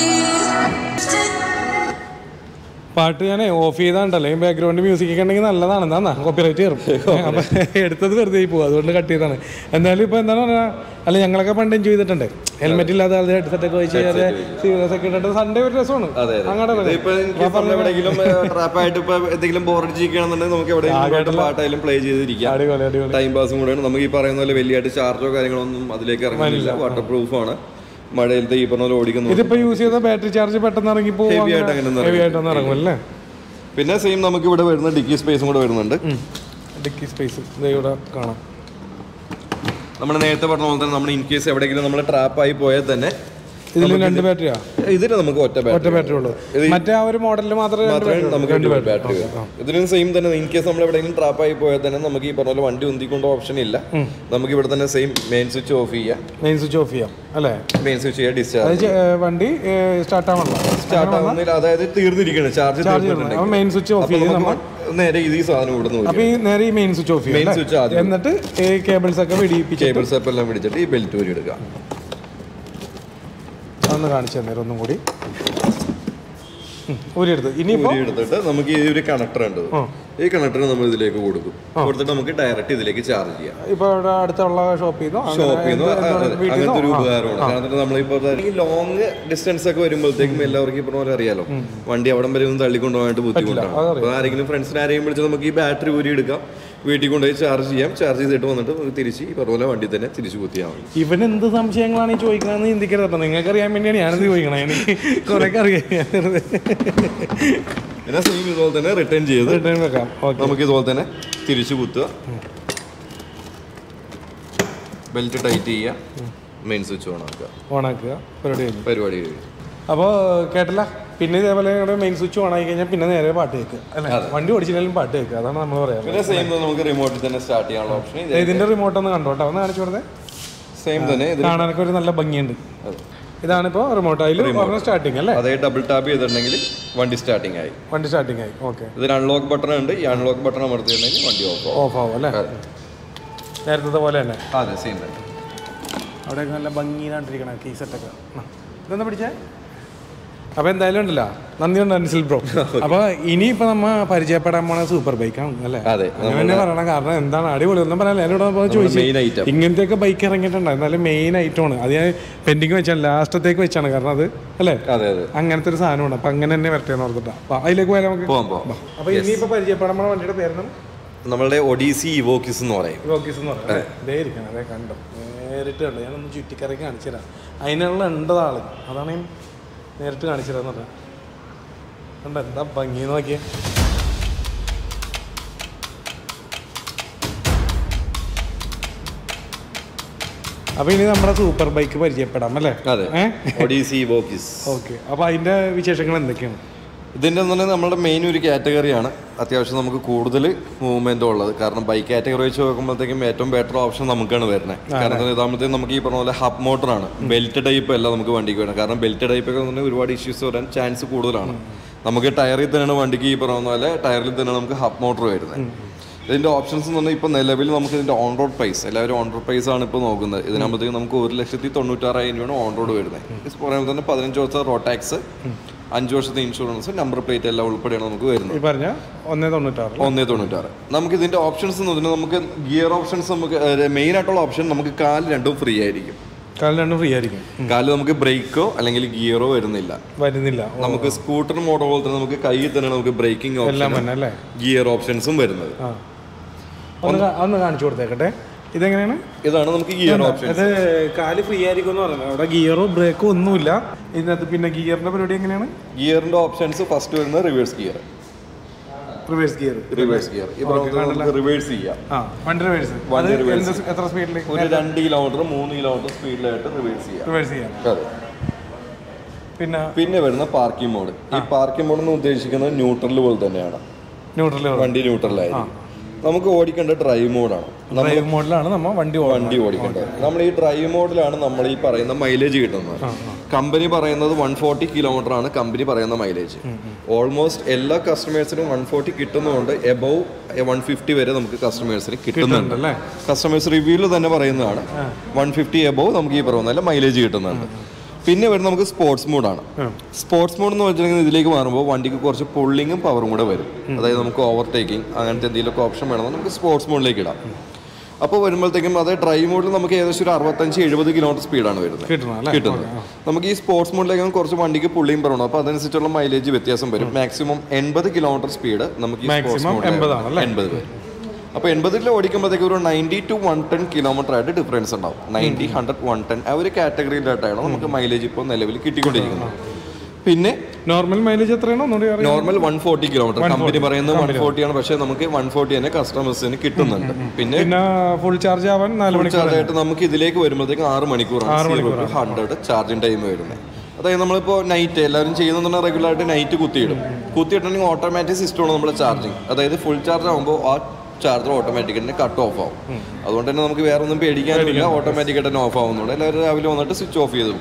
പാട്ട് ഞാൻ ഓഫ് ചെയ്താണ്ടല്ലോ ഈ ബാക്ക്ഗ്രൗണ്ട് മ്യൂസിക് ഒക്കെ ഉണ്ടെങ്കിൽ നല്ലതാണ് എന്താ കോപ്പിറൈറ്റ് കയറും അപ്പൊ എടുത്തത് വെറുതെ ആയി പോകും അതുകൊണ്ട് കട്ട് ചെയ്താണ് എന്തായാലും ഇപ്പൊ എന്താണ് പറഞ്ഞാൽ അല്ല ഞങ്ങളൊക്കെ പണ്ട് എൻജോയ് ചെയ്തിട്ടുണ്ട് ഹെൽമെറ്റ് ഇല്ലാതെ ആളുടെ ഹെഡ്സെറ്റ് ഒക്കെ വെച്ച് സീരിയസ് ഒക്കെ ഇട്ടിട്ട് സൺഡേ ഒരു രസമാണ് അതെ അങ്ങോട്ട് ഇപ്പൊ എവിടെയെങ്കിലും ട്രാപ്പ് ആയിട്ട് ഇപ്പൊ എന്തെങ്കിലും ബോറടിച്ചിരിക്കുകയാണെന്നുണ്ടെങ്കിൽ നമുക്ക് എവിടെയെങ്കിലും പാട്ടായാലും പ്ലേ ചെയ്തിരിക്കാം അടിപൊളി അടിപൊളി ടൈം പാസും കൂടെയാണ് നമുക്ക് ഈ പറയുന്ന പോലെ വലിയായിട്ട് ചാർജോ കാര്യങ്ങളൊന്നും അതിലേക്ക് ഇറങ്ങുന്നില്ല വാട്ടർ പ്രൂഫ് ആണ് മഴയിലത്തെ ഈ പറഞ്ഞ പോലെ ഓടിക്കുന്നു ഇതിപ്പോ യൂസ് ചെയ്ത ബാറ്ററി ചാർജ് പെട്ടെന്ന് ഇറങ്ങി Heavy ആയിട്ട് അങ്ങനെ ഒന്നും ഹെവി ആയിട്ടൊന്നും ഇറങ്ങും അല്ലേ പിന്നെ സെയിം നമുക്ക് ഇവിടെ വരുന്ന ഡിക്കി സ്പേസും കൂടെ വരുന്നുണ്ട് ഡിക്കി സ്പേസ് ഇവിടെ കാണാം നമ്മൾ നേരത്തെ പറഞ്ഞ പോലെ തന്നെ നമ്മൾ ഇൻ കേസ് എവിടെയെങ്കിലും നമ്മൾ ട്രാപ്പ് ആയി പോയാൽ തന്നെ ഇതിൽ രണ്ട് ബാറ്ററിയാ ഇതിന് നമുക്ക് ഒറ്റ ഒറ്റ ബാറ്ററി ബാറ്ററി ഉള്ളൂ മറ്റേ ആ ഒരു മോഡലിൽ മാത്രമേ രണ്ട് മാത്രമേ battery ഉള്ളൂ. നമുക്ക് രണ്ട് ഡ്യുവൽ battery. ബാറ്ററി വരും ഇതിനും സെയിം തന്നെ ഇൻ കേസ് നമ്മൾ എവിടെയെങ്കിലും ട്രാപ്പ് ആയി പോയാൽ തന്നെ നമുക്ക് ഈ പറഞ്ഞ പോലെ വണ്ടി ഉന്തിക്കൊണ്ട് ഓപ്ഷൻ ഇല്ല നമുക്ക് ഇവിടെ തന്നെ സെയിം മെയിൻ സ്വിച്ച് ഓഫ് ചെയ്യാം മെയിൻ സ്വിച്ച് ഓഫ് ചെയ്യാം അല്ലേ മെയിൻ സ്വിച്ച് ചെയ്യാം അത് ഡിസ്ചാർജ് ചെ- ഏ, വണ്ടി സ്റ്റാർട്ട് ആവണല്ലോ സ്റ്റാർട്ട് ആവുന്നില്ല അതായത് തീർന്നിരിക്കുകയാണ് ചാർജ് ചാർജ് ചെയ്യണം അപ്പോൾ മെയിൻ സ്വിച്ച് ഓഫ് ചെയ്ത് നമ്മൾ നേരെ ഇത് ഈ സാധനം ഇവിടെ അപ്പൊ നിന്ന് ഈ നേരെ ഈ മെയിൻ സ്വിച്ച് ഓഫ് Main ചെയ്യും switch ആദ്യം. എന്നിട്ട് ഈ കേബിൾസ് ഒക്കെ വെടിയിപ്പിച്ച് കേബിൾ സെപ്പ് എല്ലാം പിടിച്ചിട്ട് ഈ ബെൽറ്റ് ഊരി എടുക്കുക ഒന്ന് കാണിച്ചു തന്നേരം ഒന്നും കൂടി ഉം, ഊരിയെടുത്ത് ഇനിയിപ്പോ ഊരി എടുത്തിട്ട് നമുക്ക് ഈ ഒരു കണക്ടർ ഉണ്ട് ഈ കണക്ടർ നമ്മൾ ഇതിലേക്ക് കൊടുക്കും കൊടുത്തിട്ട് നമുക്ക് ഡയറക്റ്റ് ഇതിലേക്ക് ചാർജ് ചെയ്യാം ഇപ്പൊ ഇവിടെ അടുത്തുള്ള ഷോപ്പിൽ നിന്നോ അങ്ങനെ ഷോപ്പിൽ നിന്ന് എന്ത് എന്ത് വീട്ടിൽ അങ്ങനത്തെ ഒരു നിന്നോ? ആ. ഉപകാരമാണ് കാരണം നമ്മളിപ്പോ ഈ ലോങ് ഡിസ്റ്റൻസ് ഒക്കെ വരുമ്പോഴത്തേക്കും എല്ലാവർക്കും ഇപ്പൊ പോലെ അറിയാലോ വണ്ടി അവിടം വരെ ഒന്നും തള്ളിക്കൊണ്ടുപോകാനായിട്ട് ബുദ്ധിമുട്ടാണ് അതറിയാം. അപ്പൊ ആരെങ്കിലും ഫ്രണ്ട്സിനെ ആരെയും വിളിച്ച് നമുക്ക് ഈ ബാറ്ററി ഊരി എടുക്കാം വീട്ടിൽ കൊണ്ടുപോയി ചാർജ് ചെയ്യാം ചാർജ് ചെയ്തിട്ട് വന്നിട്ട് തിരിച്ച് ഈ പറഞ്ഞ പോലെ വണ്ടി തന്നെ തിരിച്ചു കുത്തിയാൽ മതി ഇവൻ എന്ത് സംശയങ്ങളാണ് ഈ ചോദിക്കണമെന്ന് ചിന്തിക്കരുത് കേട്ടോ നിങ്ങൾക്ക് അറിയാൻ വേണ്ടിയാണ് ഞാനിത് ചോദിക്കണത് എനിക്ക് കുറെ അറിയാം പിന്നെ സെയിം ഇതുപോലെ തന്നെ റിട്ടേൺ ചെയ്ത് റിട്ടേൺ വെക്കാം ഓക്കെ നമുക്ക് ഇതുപോലെ തന്നെ തിരിച്ചു കുത്തുക ബെൽറ്റ് ടൈറ്റ് ചെയ്യുക മെയിൻ സ്വിച്ച് ഓൺ ആക്കുക ഓണാക്കുക പരിപാടി കഴിഞ്ഞു പരിപാടി കഴിഞ്ഞു അപ്പോൾ കേട്ടില്ല പിന്നെ ഇതേപോലെ മെയിൻ സ്വിച്ച് ഓൺ ആയി കഴിഞ്ഞാൽ പിന്നെ നേരെ പാട്ട് കേൾക്കുക അല്ലേ വണ്ടി ഓടിച്ചില്ലെങ്കിലും പാട്ട് കേൾക്കുക അതാണ് നമ്മൾ പറയാറ് പിന്നെ സെയിം നമുക്ക് റിമോട്ടിൽ തന്നെ സ്റ്റാർട്ട് ചെയ്യാനുള്ള ഓപ്ഷൻ ഇതിന്റെ റിമോട്ട് ഒന്ന് കണ്ടോട്ടോ ഒന്ന് കാണിച്ചു കൊടുത്തേ സെയിം തന്നെ ഇത് കാണാനൊക്കെ ഒരു നല്ല ഭംഗിയുണ്ട് ഇതാണിപ്പോ റിമോട്ട് അതിൽ പറഞ്ഞ സ്റ്റാർട്ടിങ് അല്ലേ അതേ ഡബിൾ ടാപ്പ് ചെയ്തിട്ടുണ്ടെങ്കിൽ വണ്ടി സ്റ്റാർട്ടിങ് ആയി വണ്ടി സ്റ്റാർട്ടിങ് ആയി ഓക്കെ ഇതിൽ അൺലോക്ക് ബട്ടൺ ഉണ്ട് ഈ അൺലോക്ക് ബട്ടൺ അമർത്തിയിട്ടുണ്ടെങ്കിൽ വണ്ടി ഓഫ് ആവും ഓഫ് ആവും അല്ലേ നേരത്തെ പോലെ തന്നെ അതെ സെയിം തന്നെ അവിടെയൊക്കെ നല്ല ഭംഗിയിലാണ്ടിരിക്കണം കീ സെറ്റൊക്കെ ഇതൊന്ന് പിടിച്ചേ അപ്പോൾ എന്തായാലും ഉണ്ടല്ലോ നന്ദിയുണ്ട് അൻസിൽ ബ്രോ അപ്പോൾ ഇനിയിപ്പോൾ നമ്മ പരിചയപ്പെടാൻ പോണ സൂപ്പർ ബൈക്കാണ് അല്ലേ അതെ, അങ്ങനെ തന്നെ പറയണം കാരണം എന്താണ് അടിപൊളി ഒന്നും പറയാനില്ല എന്നോട് അപ്പോൾ ചോദിച്ചു മെയിൻ ഐറ്റം ഇങ്ങനത്തെയൊക്കെ ബൈക്ക് ഇറങ്ങിയിട്ടുണ്ട് എന്നാലും മെയിൻ ഐറ്റമാണ് അത് ഞാൻ പെൻഡിങ് വെച്ചാണ് ലാസ്റ്റത്തേക്ക് വെച്ചാണ് കാരണം അത് അല്ലേ അതെ അതെ അങ്ങനത്തെ ഒരു സാധനമാണ് അപ്പം അങ്ങനെ തന്നെ വരട്ടെ എന്ന് ഓർത്തിട്ടാ അപ്പം അതിലേക്ക് പോയാൽ നമുക്ക് പോവാം പോവാം അപ്പോൾ ഇനിയിപ്പോൾ പരിചയപ്പെടാൻ പോണ വണ്ടിയുടെ പേരണം നമ്മളുടെ ഒഡീസി ഇവോക്കിസ് എന്ന് പറയും റോക്കീസ് എന്ന് പറയാം അതേ ഇരിക്കണം അതേ കണ്ടോ നേരിട്ട് കണ്ടു ഞാനൊന്ന് ചുറ്റിക്കറക്കി കാണിച്ചു തരാം അതിനുള്ള ഉണ്ടത് ആള് അതാണ് ഞാൻ നേരിട്ട് കാണിച്ചു തരാന്ന് പറഞ്ഞത് കണ്ടോ എന്താ ഭംഗി നോക്കിയേ അപ്പൊ ഇനി നമ്മുടെ സൂപ്പർ ബൈക്ക് പരിചയപ്പെടാം അല്ലേ അതെ ഏ ഒഡീസി ഇവോക്കിസ് ഓക്കെ അപ്പൊ അതിന്റെ വിശേഷങ്ങൾ എന്തൊക്കെയാണ് ഇതിൻ്റെ എന്ന് പറഞ്ഞാൽ നമ്മുടെ മെയിൻ ഒരു കാറ്റഗറിയാണ് അത്യാവശ്യം നമുക്ക് കൂടുതൽ മൂവ്മെന്റ് ഉള്ളത് കാരണം ബൈക്ക് കാറ്റഗറി വെച്ച് നോക്കുമ്പോഴത്തേക്കും ഏറ്റവും ബെറ്റർ ഓപ്ഷൻ നമുക്കാണ് വരുന്നത് കാരണം ഇതാകുമ്പോഴത്തേക്കും നമുക്ക് ഈ പറഞ്ഞ പോലെ ഹബ് മോട്ടറാണ് ബെൽറ്റ് ടൈപ്പ് അല്ല നമുക്ക് വണ്ടിക്ക് വേണം കാരണം ബെൽറ്റ് ടൈപ്പ് ഒക്കെ പറഞ്ഞാൽ ഒരുപാട് ഇഷ്യൂസ് വരാൻ ചാൻസ് കൂടുതലാണ് നമുക്ക് ടയറിൽ തന്നെയാണ് വണ്ടിക്ക് ഈ പറഞ്ഞ പോലെ ടയറിൽ തന്നെയാണ് നമുക്ക് ഹബ് മോട്ടർ വരുന്നത് ഇതിന്റെ ഓപ്ഷൻസ് എന്ന് പറഞ്ഞാൽ ഇപ്പോൾ നിലവിൽ നമുക്ക് ഇതിന്റെ ഓൺ റോഡ് പ്രൈസ് എല്ലാവരും ഓൺ റോഡ് പ്രൈസ് ആണ് ഇപ്പോൾ നോക്കുന്നത് ഇതിനാകുമ്പോഴത്തേക്കും നമുക്ക് ഒരു ലക്ഷത്തി തൊണ്ണൂറ്റാറായിരം രൂപയാണ് ഓൺ റോഡ് വരുന്നത് ഇത് പറയുമ്പോൾ തന്നെ പതിനഞ്ച് വർഷത്തെ റോഡ് ടാക്സ് അഞ്ച് വർഷത്തെ ഇൻഷുറൻസ് നമ്പർ പ്ലേറ്റ് എല്ലാം ഉൾപ്പെടെയാണ് നമുക്ക് വരുന്നത് ഈ പറഞ്ഞ ഒന്നേ തൊണ്ണൂറ്റാറ് ഒന്നേ തൊണ്ണൂറ്റാറ് നമുക്ക് ഇതിന്റെ ഓപ്ഷൻസ് എന്ന് പറഞ്ഞാൽ നമുക്ക് ഗിയർ ഓപ്ഷൻസ് നമുക്ക് മെയിൻ ആയിട്ടുള്ള ഓപ്ഷൻ നമുക്ക് കാല് രണ്ടും ഫ്രീ ആയിരിക്കും കാലം രണ്ടും ഫ്രീ ആയിരിക്കും കാല് നമുക്ക് ബ്രേക്കോ അല്ലെങ്കിൽ ഗിയറോ വരുന്നില്ല വരുന്നില്ല ഓ, നമുക്ക് സ്കൂട്ടർ മോഡൽ പോലെ തന്നെ നമുക്ക് കയ്യിൽ തന്നെ നമുക്ക് ബ്രേക്കിംഗ് എല്ലാം ഓപ്ഷൻ തന്നെ അല്ലേ ഗിയർ ഓപ്ഷൻസും വരുന്നത് ആ ഒന്ന് കാ- ഒന്ന് കാണിച്ചു കൊടുത്തേക്കട്ടെ ഇതെങ്ങനെയാണ് ഇതാണ് നമുക്ക് ഗിയർ ഓപ്ഷൻ ഇത് കാല് ഫ്രീ ആയിരിക്കും എന്ന് പറയുന്നത് അവിടെ ഗിയറോ ബ്രേക്കോ ഒന്നുമില്ല ഇതിനകത്ത് പിന്നെ ഗിയറിന്റെ പരിപാടി എങ്ങനെയാണ് ഗിയറിന്റെ ഓപ്ഷൻസ് ഫസ്റ്റ് വരുന്നത് reverse gear reverse gear reverse gear ഈ പറഞ്ഞ നമുക്ക് റിവേഴ്സ് ചെയ്യാം ആ വണ്ടി റിവേഴ്സ് വണ്ടി അത് reverse. എന്ത് എത്ര സ്പീഡിൽ ഒരു രണ്ട് കിലോമീറ്റർ മൂന്ന് കിലോമീറ്റർ സ്പീഡിലായിട്ട് റിവേഴ്സ് ചെയ്യാം റിവേഴ്സ് ചെയ്യാം അതെ പിന്നെ പിന്നെ വരുന്ന പാർക്കിംഗ് മോഡ് ഈ പാർക്കിംഗ് മോഡ് എന്ന് ഉദ്ദേശിക്കുന്നത് ന്യൂട്രൽ പോലെ തന്നെയാണ് ന്യൂട്രൽ വണ്ടി ന്യൂട്രലായിരിക്കും നമുക്ക് ഓടിക്കേണ്ട ഡ്രൈവ് മോഡാണ് ഡ്രൈവ് മോഡിലാണ് നമ്മൾ വണ്ടി ഓടുന്നത് വണ്ടി ഓടിക്കേണ്ടത് നമ്മൾ ഈ ഡ്രൈവ് മോഡിലാണ് നമ്മൾ ഈ പറയുന്ന മൈലേജ് കിട്ടുന്നത് കമ്പനി പറയുന്നത് വൺ ഫോർട്ടി കിലോമീറ്റർ ആണ് കമ്പനി പറയുന്ന മൈലേജ് ഓൾമോസ്റ്റ് എല്ലാ കസ്റ്റമേഴ്സിനും വൺ ഫോർട്ടി കിട്ടുന്നതുകൊണ്ട് എബവ് വൺ ഫിഫ്റ്റി വരെ നമുക്ക് കസ്റ്റമേഴ്സിന് കിട്ടുന്നുണ്ട് അല്ലേ കസ്റ്റമേഴ്സ് റിവ്യൂവിൽ തന്നെ പറയുന്നതാണ് വൺ ഫിഫ്റ്റി എബവ് നമുക്ക് ഈ പറയുന്ന നല്ല മൈലേജ് കിട്ടുന്നുണ്ട് പിന്നെ വരുന്നത് നമുക്ക് സ്പോർട്സ് മോഡാണ് സ്പോർട്സ് മോഡ് എന്ന് വെച്ചിട്ടുണ്ടെങ്കിൽ ഇതിലേക്ക് മാറുമ്പോൾ വണ്ടിക്ക് കുറച്ച് പുള്ളിങ്ങും പവറും കൂടെ വരും അതായത് നമുക്ക് ഓവർടേക്കിംഗ് അങ്ങനത്തെ എന്തെങ്കിലുമൊക്കെ ഓപ്ഷൻ വേണമെങ്കിൽ നമുക്ക് സ്പോർട്സ് മോഡിലേക്ക് ഇടാം അപ്പോൾ വരുമ്പോഴത്തേക്കും അത് ഡ്രൈവ് മോഡിൽ നമുക്ക് ഏകദേശം ഒരു അറുപത്തഞ്ച് എഴുപത് കിലോമീറ്റർ സ്പീഡാണ് വരുന്നത് കിട്ടണം അല്ലേ കിട്ടുന്നത് നമുക്ക് ഈ സ്പോർട്സ് മോഡിലേക്ക് കുറച്ച് വണ്ടിക്ക് പുള്ളിയും പറയണം അപ്പോൾ അതനുസരിച്ചുള്ള മൈലേജ് വ്യത്യാസം വരും മാക്സിമം എൺപത് കിലോമീറ്റർ സ്പീഡ് നമുക്ക് ഈ സ്പോർട്സ് Maximum 80 ആണ് അല്ലേ? എൺപത് വരും അപ്പോൾ എൺപതിൽ ഓടിക്കുമ്പോഴത്തേക്ക് ഒരു ninety to one ten kilometre ആയിട്ട് ഡിഫറൻസ് ഉണ്ടാവും നയൻറ്റി ഹൺഡ്രഡ് വൺ ടെൻ ആ ഒരു കാറ്റഗറിയിലായിട്ടാണ് നമുക്ക് മൈലേജ് ഇപ്പോൾ നിലവിൽ കിട്ടിക്കൊണ്ടിരിക്കുന്നത് പിന്നെ നോർമൽ മൈലേജ് എത്രയാണോ ഒന്നുകൂടി അറിയാം normal one forty kilometre company പറയുന്നത് വൺ ഫോർട്ടി ആണ് പക്ഷേ നമുക്ക് വൺ ഫോർട്ടി തന്നെ കസ്റ്റമേഴ്സിന് കിട്ടുന്നുണ്ട് പിന്നെ പിന്നെ ഫുൾ ചാർജ് ആവാൻ നാല് മണിക്കൂർ ചാർജ് ആയിട്ട് നമുക്ക് ഇതിലേക്ക് വരുമ്പോഴത്തേക്ക് ആറ് മണിക്കൂറാണ് ഹൺഡ്രഡ് ചാർജിങ് ടൈം വരുന്നത് അതായത് നമ്മളിപ്പോൾ നൈറ്റ് എല്ലാവരും ചെയ്യുന്ന റെഗുലർ ആയിട്ട് നൈറ്റ് കുത്തിയിടും കുത്തിയിട്ടുണ്ടെങ്കിൽ ഓട്ടോമാറ്റിക് സിസ്റ്റമാണ് നമ്മുടെ ചാർജിങ് അതായത് ഫുൾ ചാർജ് ആകുമ്പോൾ ആ ചാർജർ ഓട്ടോമാറ്റിക് തന്നെ കട്ട് ഓഫ് ആവും അതുകൊണ്ട് തന്നെ നമുക്ക് വേറെ ഒന്നും പേടിക്കാനില്ല ഓട്ടോമാറ്റിക് ആയിട്ട് തന്നെ ഓഫ് ആവുന്നുണ്ട് എല്ലാവരും രാവിലെ വന്നിട്ട് സ്വിച്ച് ഓഫ് ചെയ്ത്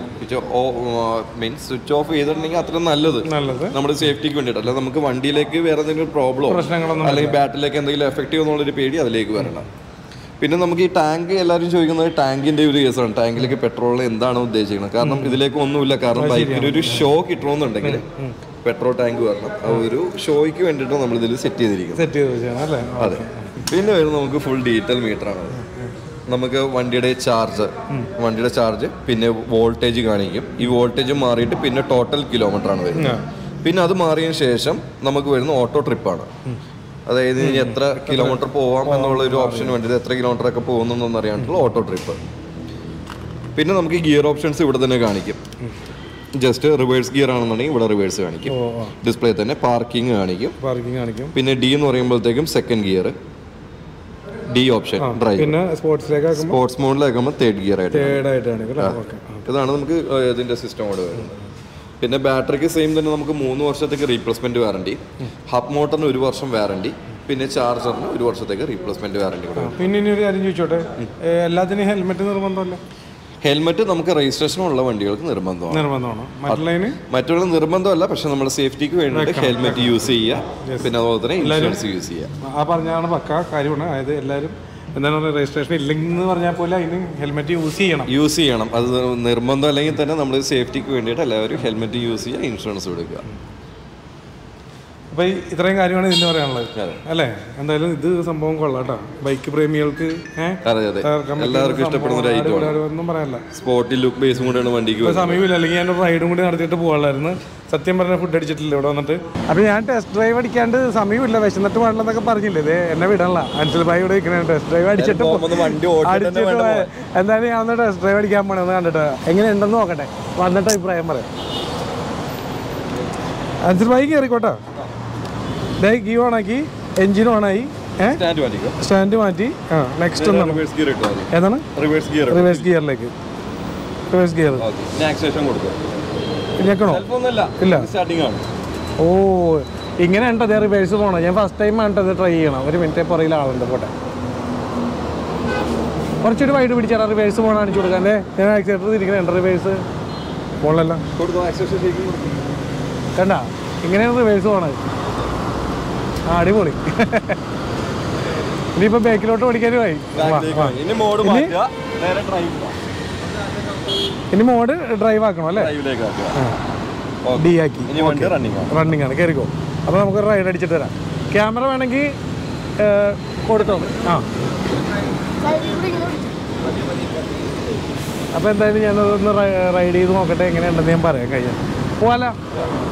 മീൻസ് സ്വിച്ച് ഓഫ് ചെയ്തിട്ടുണ്ടെങ്കിൽ അത്രയും നല്ലത് നല്ലത് നമ്മുടെ സേഫ്റ്റിക്ക് വേണ്ടിയിട്ട് അല്ല നമുക്ക് വണ്ടിയിലേക്ക് വേറെ എന്തെങ്കിലും പ്രോബ്ലമോ പ്രശ്നങ്ങളൊന്നും അല്ലെങ്കിൽ ബാറ്ററിയിലേക്ക് എന്തെങ്കിലും എഫക്റ്റീവ് എന്നുള്ളൊരു പേടി അതിലേക്ക് വരണം പിന്നെ നമുക്ക് ഈ ടാങ്ക് എല്ലാവരും ചോദിക്കുന്നത് ടാങ്കിന്റെ ഒരു കേസാണ് ടാങ്കിലേക്ക് പെട്രോൾ എന്താണ് ഉദ്ദേശിക്കുന്നത് കാരണം ഇതിലേക്ക് ഒന്നുമില്ല കാരണം ബൈക്കിന് ഒരു ഷോ കിട്ടണമെന്നുണ്ടെങ്കിൽ പെട്രോൾ ടാങ്ക് വരണം ആ ഒരു ഷോയ്ക്ക് വേണ്ടിയിട്ട് നമ്മൾ ഇതിൽ സെറ്റ് ചെയ്തിരിക്കുന്നത് സെറ്റ് ചെയ്ത് വെച്ചാണ് അല്ലേ അതെ പിന്നെ വരുന്നത് നമുക്ക് ഫുൾ ഡീറ്റെയിൽ മീറ്റർ ആണ് നമുക്ക് വണ്ടിയുടെ ചാർജ് വണ്ടിയുടെ ചാർജ് പിന്നെ വോൾട്ടേജ് കാണിക്കും ഈ വോൾട്ടേജ് മാറിയിട്ട് പിന്നെ ടോട്ടൽ കിലോമീറ്റർ ആണ് വരുന്നത് പിന്നെ അത് മാറിയതിന് ശേഷം നമുക്ക് വരുന്ന ഓട്ടോ ട്രിപ്പാണ് അതായത് ഇനി എത്ര കിലോമീറ്റർ പോവാം എന്നുള്ള ഒരു ഓപ്ഷൻ വേണ്ടിയിട്ട് എത്ര കിലോമീറ്റർ ഒക്കെ പോകുന്നതെന്ന് അറിയാനുള്ള ഓട്ടോ ട്രിപ്പ് പിന്നെ നമുക്ക് ഗിയർ ഓപ്ഷൻസ് ഇവിടെ തന്നെ കാണിക്കും ജസ്റ്റ് റിവേഴ്സ് ഗിയർ ആണെന്നുണ്ടെങ്കിൽ ഇവിടെ റിവേഴ്സ് കാണിക്കും ഓ ഡിസ്പ്ലേ തന്നെ പാർക്കിംഗ് കാണിക്കും പാർക്കിംഗ് കാണിക്കും പിന്നെ ഡി എന്ന് പറയുമ്പോഴത്തേക്കും second gear D option drive പിന്നെ സ്പോർട്സിലേക്ക് ആക്കുമ്പോൾ സ്പോർട്സ് മോഡിലാക്കുമ്പോൾ തേർഡ് ഗിയർ ആയിട്ട് തേർഡ് ആയിട്ട് കാണിക്കും അല്ലേ ഓക്കെ ഇതാണ് നമുക്ക് ഏഹ്, ഇതിന്റെ സിസ്റ്റം കൂടെ വരുന്നത് പിന്നെ ബാറ്ററിക്ക് സെയിം തന്നെ നമുക്ക് മൂന്ന് വർഷത്തേക്ക് റീപ്ലേസ്മെന്റ് വാറണ്ടി ഹബ് മോട്ടറിന് ഒരു വർഷം വാറണ്ടി പിന്നെ ചാർജറിന് ഒരു വർഷത്തേക്ക് റീപ്ലേസ്മെന്റ് വാറണ്ടി കൂടെ വരും. പിന്നെ ഇനി ഒരു കാര്യം ചോദിച്ചോട്ടെ ഏ, എല്ലാത്തിനും ഹെൽമെറ്റ് നിർബന്ധമല്ലേ ഹെൽമെറ്റ് നമുക്ക് രജിസ്ട്രേഷനുള്ള വണ്ടികൾക്ക് നിർബന്ധമാണ് നിർബന്ധമാണ് മറ്റുള്ളതിന് മറ്റുള്ള നിർബന്ധമല്ല പക്ഷെ നമ്മുടെ സേഫ്റ്റിക്ക് വേണ്ടിയിട്ട് ഹെൽമെറ്റ് യൂസ് ചെയ്യുക പിന്നെ അതുപോലെ തന്നെ ഇൻഷുറൻസ് യൂസ് ചെയ്യുക ആ പറഞ്ഞാണ് പക്ക കാര്യമാണ് അതായത് എല്ലാവരും എന്താണ് പറയുക രജിസ്ട്രേഷൻ ഇല്ലെന്ന് പറഞ്ഞാൽ പോലെ അതിന് ഹെൽമെറ്റ് യൂസ് ചെയ്യണം യൂസ് ചെയ്യണം അത് നിർബന്ധം അല്ലെങ്കിൽ തന്നെ നമ്മൾ സേഫ്റ്റിക്ക് വേണ്ടിയിട്ട് എല്ലാവരും ഹെൽമെറ്റ് യൂസ് ചെയ്യുക ഇൻഷുറൻസ് കൊടുക്കുക അപ്പോൾ ഈ ഇത്രയും കാര്യമാണ് ഇതിന് പറയാനുള്ളത് അതെ. അല്ലേ എന്തായാലും ഇത് സംഭവം കൊള്ളാം കേട്ടോ ബൈക്ക് പ്രേമികൾക്ക് ഏഹ് അതെ അതെ എല്ലാവർക്കും ഇഷ്ടപ്പെടുന്ന ഒരു ഐറ്റമാണ് ഒന്നും പറയാനില്ല സ്പോട്ടിൽ ലുക്ക് ബേസും കൂടെയാണ് വണ്ടിക്ക് ഇപ്പൊ വരുന്നത് സമയമില്ല അല്ലെങ്കിൽ ഞാൻ റൈഡും കൂടി നടത്തിയിട്ട് പോകാമായിരുന്നു സത്യം പറഞ്ഞ ഫുഡ് അടിച്ചിട്ടില്ല ഇവിടെ വന്നിട്ട് അപ്പൊ ഞാൻ ടെസ്റ്റ് ഡ്രൈവ് അടിക്കാണ്ട് സമയമില്ല വിശന്നിട്ട് പാടില്ലെന്നൊക്കെ പറഞ്ഞില്ലേ ഇത് എന്നെ വിടണല്ല അൻസൽ ഭായി ഇവിടെ ഇരിക്കണ ടെസ്റ്റ് ഡ്രൈവ് അടിച്ചിട്ട് പോ- പോകുമ്പോ ഒന്ന് വണ്ടി ഓടിച്ചിട്ട് തന്നെ അടിച്ചിട്ട് വേണ്ട പോയ- എന്തായാലും ഞാൻ ഒന്ന് ടെസ്റ്റ് ഡ്രൈവ് അടിക്കാൻ പോണെന്ന് കണ്ടിട്ട് എങ്ങനെയുണ്ടെന്ന് നോക്കട്ടെ വന്നിട്ട് അഭിപ്രായം പറയാം അൻസൽ ഭായി കയറിക്കോട്ടോ ഡേ ഗീ ഓണാക്കി എഞ്ചിൻ ഓണായി ഏഹ് സ്റ്റാൻഡ് മാറ്റിക്കോ സ്റ്റാൻഡ് മാറ്റി ആ നെക്സ്റ്റ് ഒന്നാണ് റിവേഴ്സ് ഗിയർ ഇട്ടോ മതി ഏതാണ് റിവേഴ്സ് ഗിയർ റിവേഴ്സ് ഗിയറിലേക്ക് റിവേഴ്സ് ഗിയർ ഞാൻ ആക്സേഷൻ കൊടുക്കും ഞെക്കണോ ഒന്നുമല്ല ഇല്ല. സ്റ്റാർട്ടിംഗ് ആണ് ഓ ഇങ്ങനെ ഉണ്ട് അതേ റിവേഴ്സ് പോകണം ഞാൻ ഫസ്റ്റ് ടൈം ആണ് ഇത് ട്രൈ ചെയ്യണം ഒരു മിനിറ്റ് പുറകിൽ ആളുണ്ട് പോട്ടെ കുറച്ചൊരു വൈഡ് പിടിച്ചാൽ റിവേഴ്സ് പോകണം കാണിച്ചു കൊടുക്കാൻ അല്ലേ ഞാൻ ആക്സിഡൻറ്റ് തിരിക്കണുണ്ട് റിവേഴ്സ് പോളല്ല കൊടുത്തു ആക്സേഷൻ ശരിക്കും കൊടുത്തു കണ്ട ഇങ്ങനെയാണ് റിവേഴ്സ് പോണത് ആ അടിപൊളി ഇനിയിപ്പോൾ ബാക്കിലോട്ട് ഓടിക്കാനുമായി വാ, വാ. ഇനി മോഡ് ഇനി? മാറ്റുക നേരെ ഡ്രൈവ് ഇനി മോഡ് ഡ്രൈവ് ആക്കണം അല്ലേ ഡ്രൈവിലേക്ക് ആക്കുക ആ. ഡി ആക്കി ഇനി വണ്ടി റണ്ണിങ് ആണ് റണ്ണിങ് ആണ് കയറിക്കോ അപ്പോൾ നമുക്ക് റൈഡ് അടിച്ചിട്ട് വരാം ക്യാമറ വേണമെങ്കിൽ കൊടുത്തോ ആ അപ്പോൾ എന്തായാലും ഞാനതൊന്ന് റൈഡ് ചെയ്ത് നോക്കട്ടെ എങ്ങനെയുണ്ടെന്ന് ഞാൻ പറയാം കഴിയാം പോവാലോ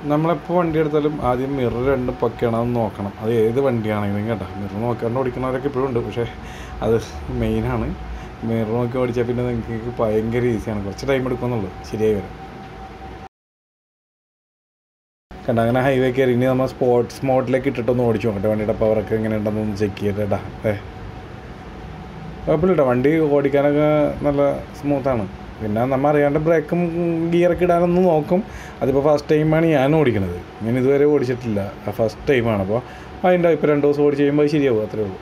നമ്മളെപ്പോൾ വണ്ടി എടുത്താലും ആദ്യം മിറർ രണ്ടും പൊക്കെയാണോ എന്ന് നോക്കണം അത് ഏത് വണ്ടിയാണെങ്കിലും കേട്ടോ മിറർ നോക്കാണ്ട് ഓടിക്കുന്നവരൊക്കെ ഇപ്പോഴും ഉണ്ട് പക്ഷേ അത് മെയിനാണ് മിറർ നോക്കി ഓടിച്ചാൽ പിന്നെ നിങ്ങൾക്ക് ഭയങ്കര ഈസിയാണ് കുറച്ച് ടൈം എടുക്കുമെന്നുള്ളൂ ശരിയായി വരാം കണ്ട അങ്ങനെ ഹൈവേ കയറി ഇനി നമ്മൾ സ്പോർട്സ് മോഡിലേക്ക് ഇട്ടിട്ടൊന്ന് ഓടിച്ചു നോക്കട്ടെ വണ്ടിയുടെ പവറൊക്കെ എങ്ങനെ ഉണ്ടെന്നൊന്ന് ചെക്ക് ചെയ്തിട്ട് കേട്ടാ ഏ കുഴപ്പമില്ല കേട്ടോ വണ്ടി ഓടിക്കാനൊക്കെ നല്ല സ്മൂത്താണ് പിന്നെ നമ്മൾ അറിയാണ്ട് ബ്രേക്കും ഗിയറൊക്കെ ഇടാനൊന്ന് നോക്കും അതിപ്പോൾ ഫസ്റ്റ് ടൈമാണ് ഞാൻ ഓടിക്കണത് ഞാൻ ഇതുവരെ ഓടിച്ചിട്ടില്ല ഫസ്റ്റ് ടൈമാണ് അപ്പോൾ അതിൻ്റെ ഇപ്പോൾ രണ്ട് ദിവസം ഓടിച്ച് കഴിയുമ്പോൾ അത് ശരിയാവും അത്രേ ഉള്ളൂ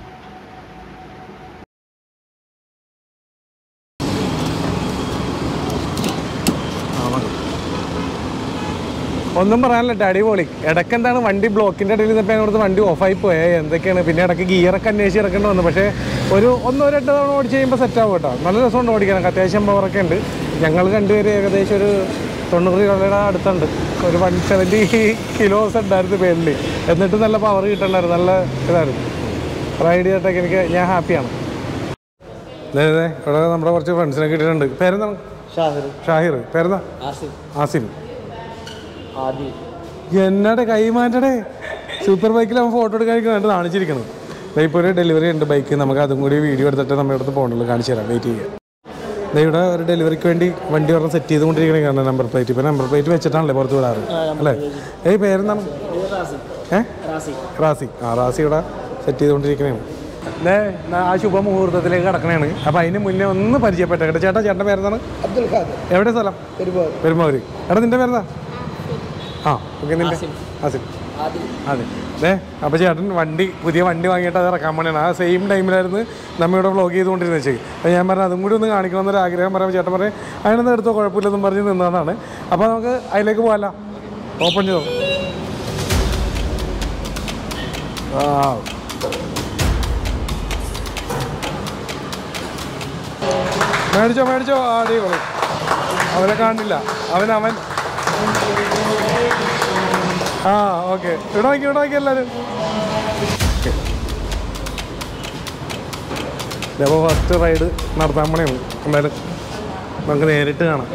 ഒന്നും പറയാനില്ല കേട്ടോ അടിപൊളി ഇടയ്ക്ക് എന്താണ് വണ്ടി ബ്ലോക്കിൻ്റെ ഇടയിൽ നിന്നപ്പോൾ ഞങ്ങളുടെ വണ്ടി ഓഫായി പോയേ എന്തൊക്കെയാണ് പിന്നെ ഇടയ്ക്ക് ഗിയറൊക്കെ അന്വേഷിച്ച് ഇറക്കേണ്ടി വന്നു പക്ഷേ ഒരു ഒന്നോ രണ്ടോ തവണ ഓടിച്ച് കഴിയുമ്പോൾ സെറ്റ് ആവും കേട്ടോ നല്ല രസമുണ്ട് ഓടിക്കാനൊക്കെ അത്യാവശ്യം പവറൊക്കെ ഉണ്ട് ഞങ്ങൾ രണ്ടുപേരും ഏകദേശം ഒരു തൊണ്ണൂറ് കിലോയുടെ അടുത്തുണ്ട് ഒരു വൺ സെവൻറ്റി കിലോസ് ഉണ്ടായിരുന്നു പേരിൽ എന്നിട്ട് നല്ല പവർ കിട്ടണ്ടായിരുന്നു നല്ല ഇതായിരുന്നു റൈഡ് ചെയ്തിട്ടൊക്കെ എനിക്ക് ഞാൻ ഹാപ്പിയാണ് അതെ അതെ ഇവിടെ നമ്മുടെ കുറച്ച് ഫ്രണ്ട്സിനെ കിട്ടിയിട്ടുണ്ട് പേരെന്താണ് ഷാഹിർ ഷാഹിർ പേരെന്താ ആസിഫ് ആസിം ആദി എന്നടെ കൈമാറ്റടേ സൂപ്പർ ബൈക്കിൽ അവൻ ഫോട്ടോ എടുക്കാനായിട്ട് കാണിച്ചിരിക്കണം ദേ ഇപ്പോൾ ഒരു ഡെലിവറി ഉണ്ട് ബൈക്ക് നമുക്ക് അതും കൂടി വീഡിയോ എടുത്തിട്ട് നമ്മുടെ അടുത്ത് പോകണ്ടുള്ളൂ കാണിച്ചു തരാം വെയിറ്റ് ചെയ്യുക ദേ ഇവിടെ ഒരു ഡെലിവറിക്ക് വേണ്ടി വണ്ടി പറഞ്ഞ് സെറ്റ് ചെയ്തുകൊണ്ടിരിക്കണേ കാരണം നമ്പർ പ്ലേറ്റ് ഇപ്പോൾ നമ്പർ പ്ലേറ്റ് വെച്ചിട്ടാണല്ലേ പുറത്ത് വിടാറ് അല്ലേ ഏയ് പേരെന്താണ് ഏ റാസി ആ റാസി ഇവിടെ സെറ്റ് ചെയ്തുകൊണ്ടിരിക്കണേണ് ദേ ആ ശുഭമുഹൂർത്തത്തിലേക്ക് കിടക്കണേണ് അപ്പം അതിന് മുന്നേ ഒന്ന് പരിചയപ്പെട്ടെ കേട്ടോ ചേട്ടാ ചേട്ടൻ്റെ പേരെന്താണ് അബ്ദുൽ ഖാദർ എവിടെ സ്ഥലം പെരുമാവൂര് എടാ നിന്റെ പേരെന്താ ആ ഓക്കെ നിന്റെ ആസിഫ് ആദി അതെ അതെ അപ്പോൾ ചേട്ടൻ വണ്ടി പുതിയ വണ്ടി വാങ്ങിയിട്ട് അത് ഇറക്കാൻ വേണ്ടിയാണ് ആ സെയിം ടൈമിലായിരുന്നു നമ്മ ഇവിടെ വ്ളോഗ് ചെയ്തുകൊണ്ടിരുന്നത് വെച്ചത് അപ്പോൾ ഞാൻ പറഞ്ഞു അതും കൂടി ഒന്ന് കാണിക്കണമെന്നൊരു ആഗ്രഹം പറയുമ്പോൾ ചേട്ടൻ പറയും അതിനൊന്നും എടുത്തോ കുഴപ്പമില്ലെന്നും പറഞ്ഞ് നിന്നതാണ് അപ്പോൾ നമുക്ക് അതിലേക്ക് പോകാമല്ലോ ഓപ്പൺ ചെയ്തോ ആ മേടിച്ചോ മേടിച്ചോ അടിപൊളി അവനെ കാണില്ല അവൻ അവൻ ആ ഓക്കെ ഇവിടെ നോക്കി ഇവിടെ നോക്കി എല്ലാവരും അപ്പോൾ ഫസ്റ്റ് റൈഡ് നടത്താൻ പണിയാണ് എന്തായാലും നമുക്ക് നേരിട്ട് കാണാം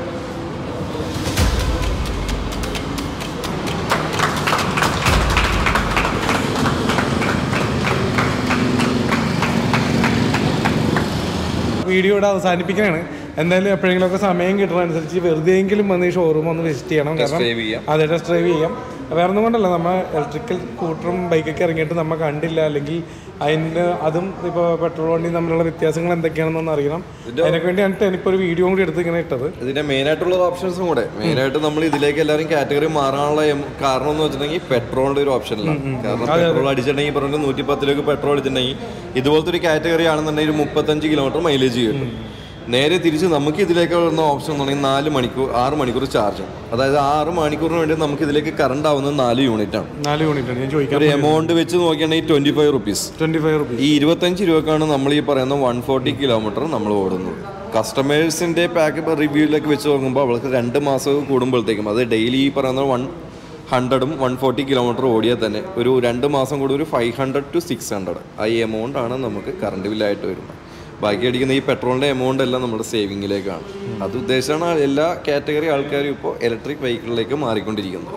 വീഡിയോ ഇവിടെ അവസാനിപ്പിക്കുകയാണ് എന്തായാലും എപ്പോഴെങ്കിലുമൊക്കെ സമയം കിട്ടുന്നതനുസരിച്ച് വെറുതെയെങ്കിലും വന്ന് ഈ ഷോറൂം ഒന്ന് വിസിറ്റ് ചെയ്യണം കാരണം drive ചെയ്യാം. അതെ ടെസ്റ്റ് ഡ്രൈവ് ചെയ്യാം വേറെ ഒന്നും കൊണ്ടല്ല നമ്മൾ ഇലക്ട്രിക്കൽ സ്കൂട്ടറും ബൈക്കൊക്കെ ഇറങ്ങിയിട്ട് നമ്മൾ കണ്ടില്ല അല്ലെങ്കിൽ അതിന് അതും ഇപ്പോൾ പെട്രോൾ വണ്ടിയും തമ്മിലുള്ള വ്യത്യാസങ്ങൾ എന്തൊക്കെയാണെന്നൊന്ന് അറിയണം അതിനൊക്കെ വേണ്ടിയാണ് ഞാനിപ്പോൾ ഒരു വീഡിയോ കൂടി എടുത്ത് ഇങ്ങനെ ഇട്ടത് ഇതിന്റെ മെയിൻ ആയിട്ടുള്ള ഓപ്ഷൻസും കൂടെ മെയിൻ ആയിട്ട് നമ്മൾ ഇതിലേക്ക് എല്ലാവരും കാറ്റഗറി മാറാനുള്ള എം- കാരണം എന്ന് വെച്ചിട്ടുണ്ടെങ്കിൽ പെട്രോളിന്റെ ഒരു ഓപ്ഷനിലാണ് കാരണം പെട്രോൾ അടിച്ചിട്ടുണ്ടെങ്കിൽ പറഞ്ഞ നൂറ്റി പത്തിലേക്ക് പെട്രോൾ അടിച്ചിട്ടുണ്ടെങ്കിൽ ഇതുപോലത്തെ ഒരു കാറ്റഗറി ആണെന്നുണ്ടെങ്കിൽ ഒരു മുപ്പത്തഞ്ച് കിലോമീറ്റർ മൈലേജ് കിട്ടും നേരെ തിരിച്ച് നമുക്ക് ഇതിലേക്ക് വരുന്ന ഓപ്ഷൻ എന്ന് പറഞ്ഞാൽ നാല് മണിക്കൂർ ആറ് മണിക്കൂർ ചാർജ് അതായത് ആറ് മണിക്കൂറിന് വേണ്ടി നമുക്ക് ഇതിലേക്ക് കറണ്ട് ആവുന്നത് നാല് യൂണിറ്റ് ആണ് നാല് യൂണിറ്റ് ആണ് ഞാൻ ചോദിക്കാം ഒരു എമൗണ്ട് വെച്ച് നോക്കുകയാണെങ്കിൽ twenty five rupees twenty five rupees ഈ ഇരുപത്തഞ്ച് രൂപക്കാണ് നമ്മൾ ഈ പറയുന്ന വൺ ഫോർട്ടി കിലോമീറ്റർ നമ്മൾ ഓടുന്നത് കസ്റ്റമേഴ്സിന്റെ പാക്ക് റിവ്യൂവിലേക്ക് വെച്ച് നോക്കുമ്പോൾ അവൾക്ക് രണ്ട് മാസം കൂടുമ്പോഴത്തേക്കും അത് ഡെയിലി ഈ പറയുന്ന വൺ ഹൺഡ്രഡും വൺ ഫോർട്ടി കിലോമീറ്റർ ഓടിയാൽ തന്നെ ഒരു രണ്ട് മാസം കൂടി ഒരു five hundred to six hundred ആ ഈ എമൗണ്ട് ആണ് നമുക്ക് കറണ്ട് ബില്ലായിട്ട് വരുന്നത് ബാക്കി അടിക്കുന്ന ഈ പെട്രോളിന്റെ എമൗണ്ട് എല്ലാം നമ്മുടെ സേവിങ്ങിലേക്കാണ് അത് ഉദ്ദേശമാണ് എല്ലാ കാറ്റഗറി ആൾക്കാരും ഇപ്പോൾ ഇലക്ട്രിക് വെഹിക്കിളിലേക്ക് മാറിക്കൊണ്ടിരിക്കുന്നത്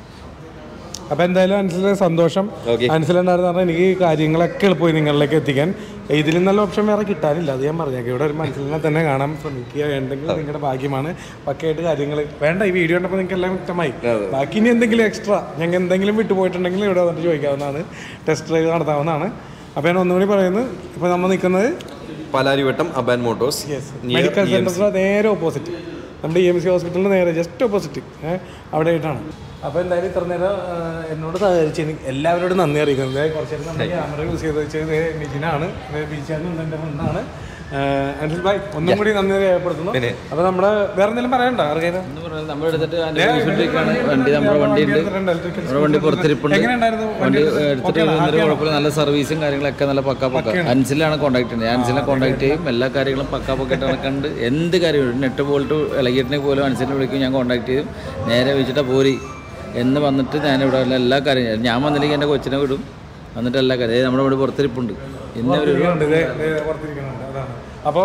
അപ്പോൾ എന്തായാലും അൻസിലെ സന്തോഷം Okay. അൻസിലുണ്ടായിരുന്നു പറഞ്ഞാൽ എനിക്ക് കാര്യങ്ങളൊക്കെ എളുപ്പമായി നിങ്ങളിലേക്ക് എത്തിക്കാൻ ഇതിലും നല്ല ഓപ്ഷൻ വേറെ കിട്ടാനില്ല അത് ഞാൻ പറഞ്ഞേക്കാം ഇവിടെ ഒരു മനസ്സിലിനെ തന്നെ കാണാൻ ശ്രമിക്കുക എന്തെങ്കിലും നിങ്ങളുടെ ഭാഗ്യമാണ് പക്കയായിട്ട് കാര്യങ്ങൾ വേണ്ട ഈ വീഡിയോ കണ്ടപ്പോൾ നിങ്ങൾക്ക് എല്ലാം വ്യക്തമായി ബാക്കി ഇനി എന്തെങ്കിലും എക്സ്ട്രാ ഞങ്ങൾ എന്തെങ്കിലും വിട്ടുപോയിട്ടുണ്ടെങ്കിൽ ഇവിടെ വന്നിട്ട് ചോദിക്കാവുന്നതാണ് ടെസ്റ്റ് ഡ്രൈവ് നടത്താവുന്നതാണ് അപ്പോൾ ഞാൻ ഒന്നുകൂടി പറയുന്നത് ഇപ്പോൾ നമ്മൾ നിൽക്കുന്നത് പലാരിവട്ടം അബാൻ മോട്ടോഴ്സ് മെഡിക്കൽ സെൻറ്ററിൻ്റെ നേരെ ഓപ്പോസിറ്റ് നമ്മുടെ ഇ എം സി ഹോസ്പിറ്റലിൻ്റെ നേരെ ജസ്റ്റ് ഓപ്പോസിറ്റ് അവിടെ ആയിട്ടാണ് അപ്പോൾ എന്തായാലും ഇത്ര നേരം ആ, എന്നോട് സഹകരിച്ചതിന് എല്ലാവരോടും നന്ദി അറിയിക്കുന്നത് കുറച്ച് നേരം നമ്മൾ ക്യാമറ യൂസ് ചെയ്ത് വെച്ചത് നിജിനാണ് ബീച്ചാനും എൻ്റെ ഫ്രണ്ടാണ് അനിൽ ഭായ് ഒന്നും കൂടി നന്ദി രേഖപ്പെടുത്തുന്നു അപ്പോൾ നമ്മുടെ വേറെ എന്തെങ്കിലും പറയണ്ട ആർക്കെങ്കിലും എന്ന് പറഞ്ഞാൽ നമ്മൾ എടുത്തിട്ട് അന്വേഷിച്ചിട്ടേക്കാണ് വണ്ടി നമ്മുടെ വണ്ടി ഉണ്ട് നമ്മുടെ വണ്ടി പുറത്തിരിപ്പുണ്ട് എങ്ങനെയുണ്ടായിരുന്നു വണ്ടി എടുത്തിട്ട് വരുന്നൊരു കുഴപ്പമില്ല നല്ല സർവീസും കാര്യങ്ങളൊക്കെ നല്ല പക്ക പക്ക അൻസിലാണ് കോൺടാക്ട് ചെയ്യുന്നത് അൻസിനെ കോൺടാക്ട് ചെയ്യും എല്ലാ കാര്യങ്ങളും പക്ക പക്കായിട്ട് നടക്കുന്നുണ്ട് എന്ത് കാര്യവും നെറ്റ് ബോൾട്ട് ഇളകിയിട്ടിനെ പോലും അൻസിനെ വിളിക്കും ഞാൻ കോൺടാക്ട് ചെയ്യും നേരെ വെച്ചിട്ടാ പോരി എന്ന് വന്നിട്ട് ഞാൻ ഇവിടെ ഉള്ള എല്ലാ കാര്യവും ഞാൻ വന്നില്ലെങ്കിൽ എൻ്റെ കൊച്ചിനെ വിടും എന്നിട്ട് എല്ലാ കാര്യം നമ്മുടെ ഇവിടെ പുറത്തിരിപ്പുണ്ട് ഇന്ന് ഒരു ഉണ്ട്, ദേ, ദേ പുറത്തിരിക്കുന്നുണ്ട് അതാണ് അപ്പോൾ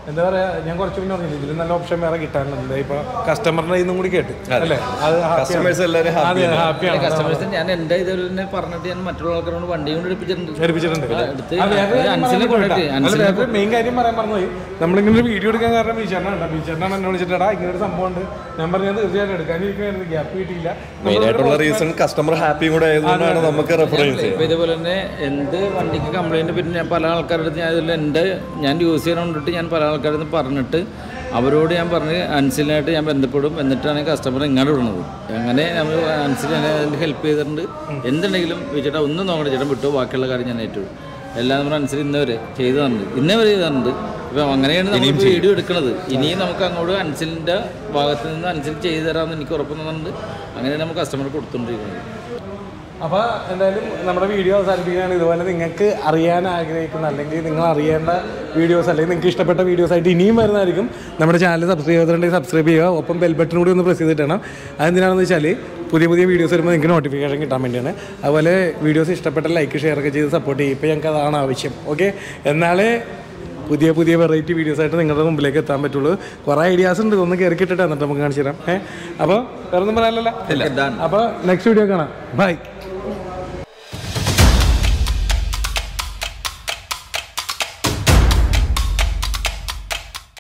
എന്താ പറയാ ഞാൻ കുറച്ച് മുന്നേ പറഞ്ഞില്ല ഇതിൽ നല്ല ഓപ്ഷൻ വേറെ കിട്ടാനുണ്ട് ഇപ്പൊ കസ്റ്റമറിന്റെ കയ്യിൽ നിന്നും കൂടി കേട്ട് അല്ലേ അത് Customers എല്ലാവരും happy ആണ്. ഹാപ്പിയാണ് കസ്റ്റമേഴ്സ് ഞാൻ എൻ്റെ ഇത് തന്നെ പറഞ്ഞിട്ട് ഞാൻ മറ്റുള്ള ആൾക്കാരോട് വണ്ടിയും കൊണ്ട് എടുപ്പിച്ചിട്ടുണ്ട് ധരിപ്പിച്ചിട്ടുണ്ട് എടുത്ത് ആ, വേറെ കാര്യം അൻസിലിനെ പറയാൻ കൊണ്ടുപോയിട്ട് പറ്റില്ല. അല്ല, വേറെ മെയിൻ കാര്യം പറയാൻ മറന്നുപോയി നമ്മളിങ്ങനെ ഒരു വീഡിയോ എടുക്കാൻ കാരണം ബീച്ചേട്ടനാണ് ബീച്ചേട്ടനാണ് എന്നെ വിളിച്ചിട്ടാ ഇങ്ങനെ ഒരു സംഭവം ഉണ്ട് ഞാൻ പറഞ്ഞത് തീർച്ചയായിട്ടും എടുക്കാനിരിക്കുമായിരുന്നു ഗ്യാപ്പ് കിട്ടിയില്ല മെയിൻ ആയിട്ടുള്ള റീസൺ കസ്റ്റമർ ഹാപ്പിയും കൂടെ ആയതുകൊണ്ടാണ് നമുക്ക് റെഫറൻസ് ഇപ്പൊ ഇതുപോലെ തന്നെ എന്ത് വണ്ടിക്ക് കംപ്ലൈന്റ് പിന്നെ ഞാൻ പല ആൾക്കാരുടെ അടുത്ത് ഞാൻ ഇതിൽ എൻ്റെ ഞാൻ യൂസ് ചെയ്യണോണ്ടിട്ട് ഞാൻ പല ആൾക്കാരുടെ അടുത്ത് പറഞ്ഞിട്ട് അവരോട് ഞാൻ പറഞ്ഞ് അൻസിലായിട്ട് ഞാൻ ബന്ധപ്പെടും എന്നിട്ടാണ് കസ്റ്റമർ ഇങ്ങോട്ട് വിടുന്നത് അങ്ങനെ നമ്മൾ അൻസിൽ എന്നെ അതിൽ ഹെൽപ്പ് ചെയ്തിട്ടുണ്ട് എന്തുണ്ടെങ്കിലും ചേട്ടാ ഒന്നും നോക്കണ്ട ചേട്ടൻ വിട്ടു ബാക്കിയുള്ള കാര്യം ഞാൻ ഏറ്റു എല്ലാം നമ്മൾ അനുസരിച്ച് ഇന്നേ വരെ ചെയ്തു തന്നിട്ടുണ്ട് ഇന്നേ വരെ ചെയ്തു തന്നിട്ടുണ്ട് ഇപ്പം അങ്ങനെയാണ് നമ്മൾ വീഡിയോ എടുക്കുന്നത് ഇനിയും നമുക്ക് അങ്ങോട്ട് അൻസിലിൻ്റെ ഭാഗത്ത് നിന്ന് അൻസിൽ ചെയ്തു തരാമെന്ന് എനിക്ക് ഉറപ്പ് തന്നിട്ടുണ്ട് അങ്ങനെയാണ് നമ്മൾ കസ്റ്റമർ കൊടുത്തുകൊണ്ടിരിക്കുന്നത് അപ്പോൾ എന്തായാലും നമ്മുടെ വീഡിയോ അവസാനിപ്പിക്കുകയാണ് ഇതുപോലെ നിങ്ങൾക്ക് അറിയാൻ ആഗ്രഹിക്കുന്ന അല്ലെങ്കിൽ നിങ്ങൾ അറിയേണ്ട വീഡിയോസ് അല്ലെങ്കിൽ നിങ്ങൾക്ക് ഇഷ്ടപ്പെട്ട വീഡിയോസ് ആയിട്ട് ഇനിയും വരുന്നതായിരിക്കും നമ്മുടെ ചാനൽ സബ്സ്ക്രൈബ് ചെയ്തിട്ടുണ്ടെങ്കിൽ സബ്സ്ക്രൈബ് ചെയ്യുക ഒപ്പം ബെൽ ബട്ടൺ കൂടി ഒന്ന് പ്രസ് ചെയ്തിട്ടാണ് അതെന്തിനാണെന്ന് വെച്ചാൽ പുതിയ പുതിയ വീഡിയോസ് വരുമ്പോൾ നിങ്ങൾക്ക് നോട്ടിഫിക്കേഷൻ കിട്ടാൻ വേണ്ടിയാണ് അതുപോലെ വീഡിയോസ് ഇഷ്ടപ്പെട്ട ലൈക്ക് ഷെയർ ഒക്കെ ചെയ്ത് സപ്പോർട്ട് ചെയ്യും ഇപ്പോൾ ഞങ്ങൾക്ക് അതാണ് ആവശ്യം ഓക്കെ എന്നാലേ പുതിയ പുതിയ വെറൈറ്റി വീഡിയോസ് ആയിട്ട് നിങ്ങളുടെ മുമ്പിലേക്ക് എത്താൻ പറ്റുള്ളൂ കുറേ ഐഡിയാസ് ഉണ്ട് ഇതൊന്ന് കയറി കിട്ടിട്ട് എന്നിട്ട് നമുക്ക് കാണിച്ചു തരാം ഏഹ് അപ്പോൾ വേറെ ഒന്നും പറയാനല്ല അപ്പോൾ നെക്സ്റ്റ് വീഡിയോ കാണാം ബൈ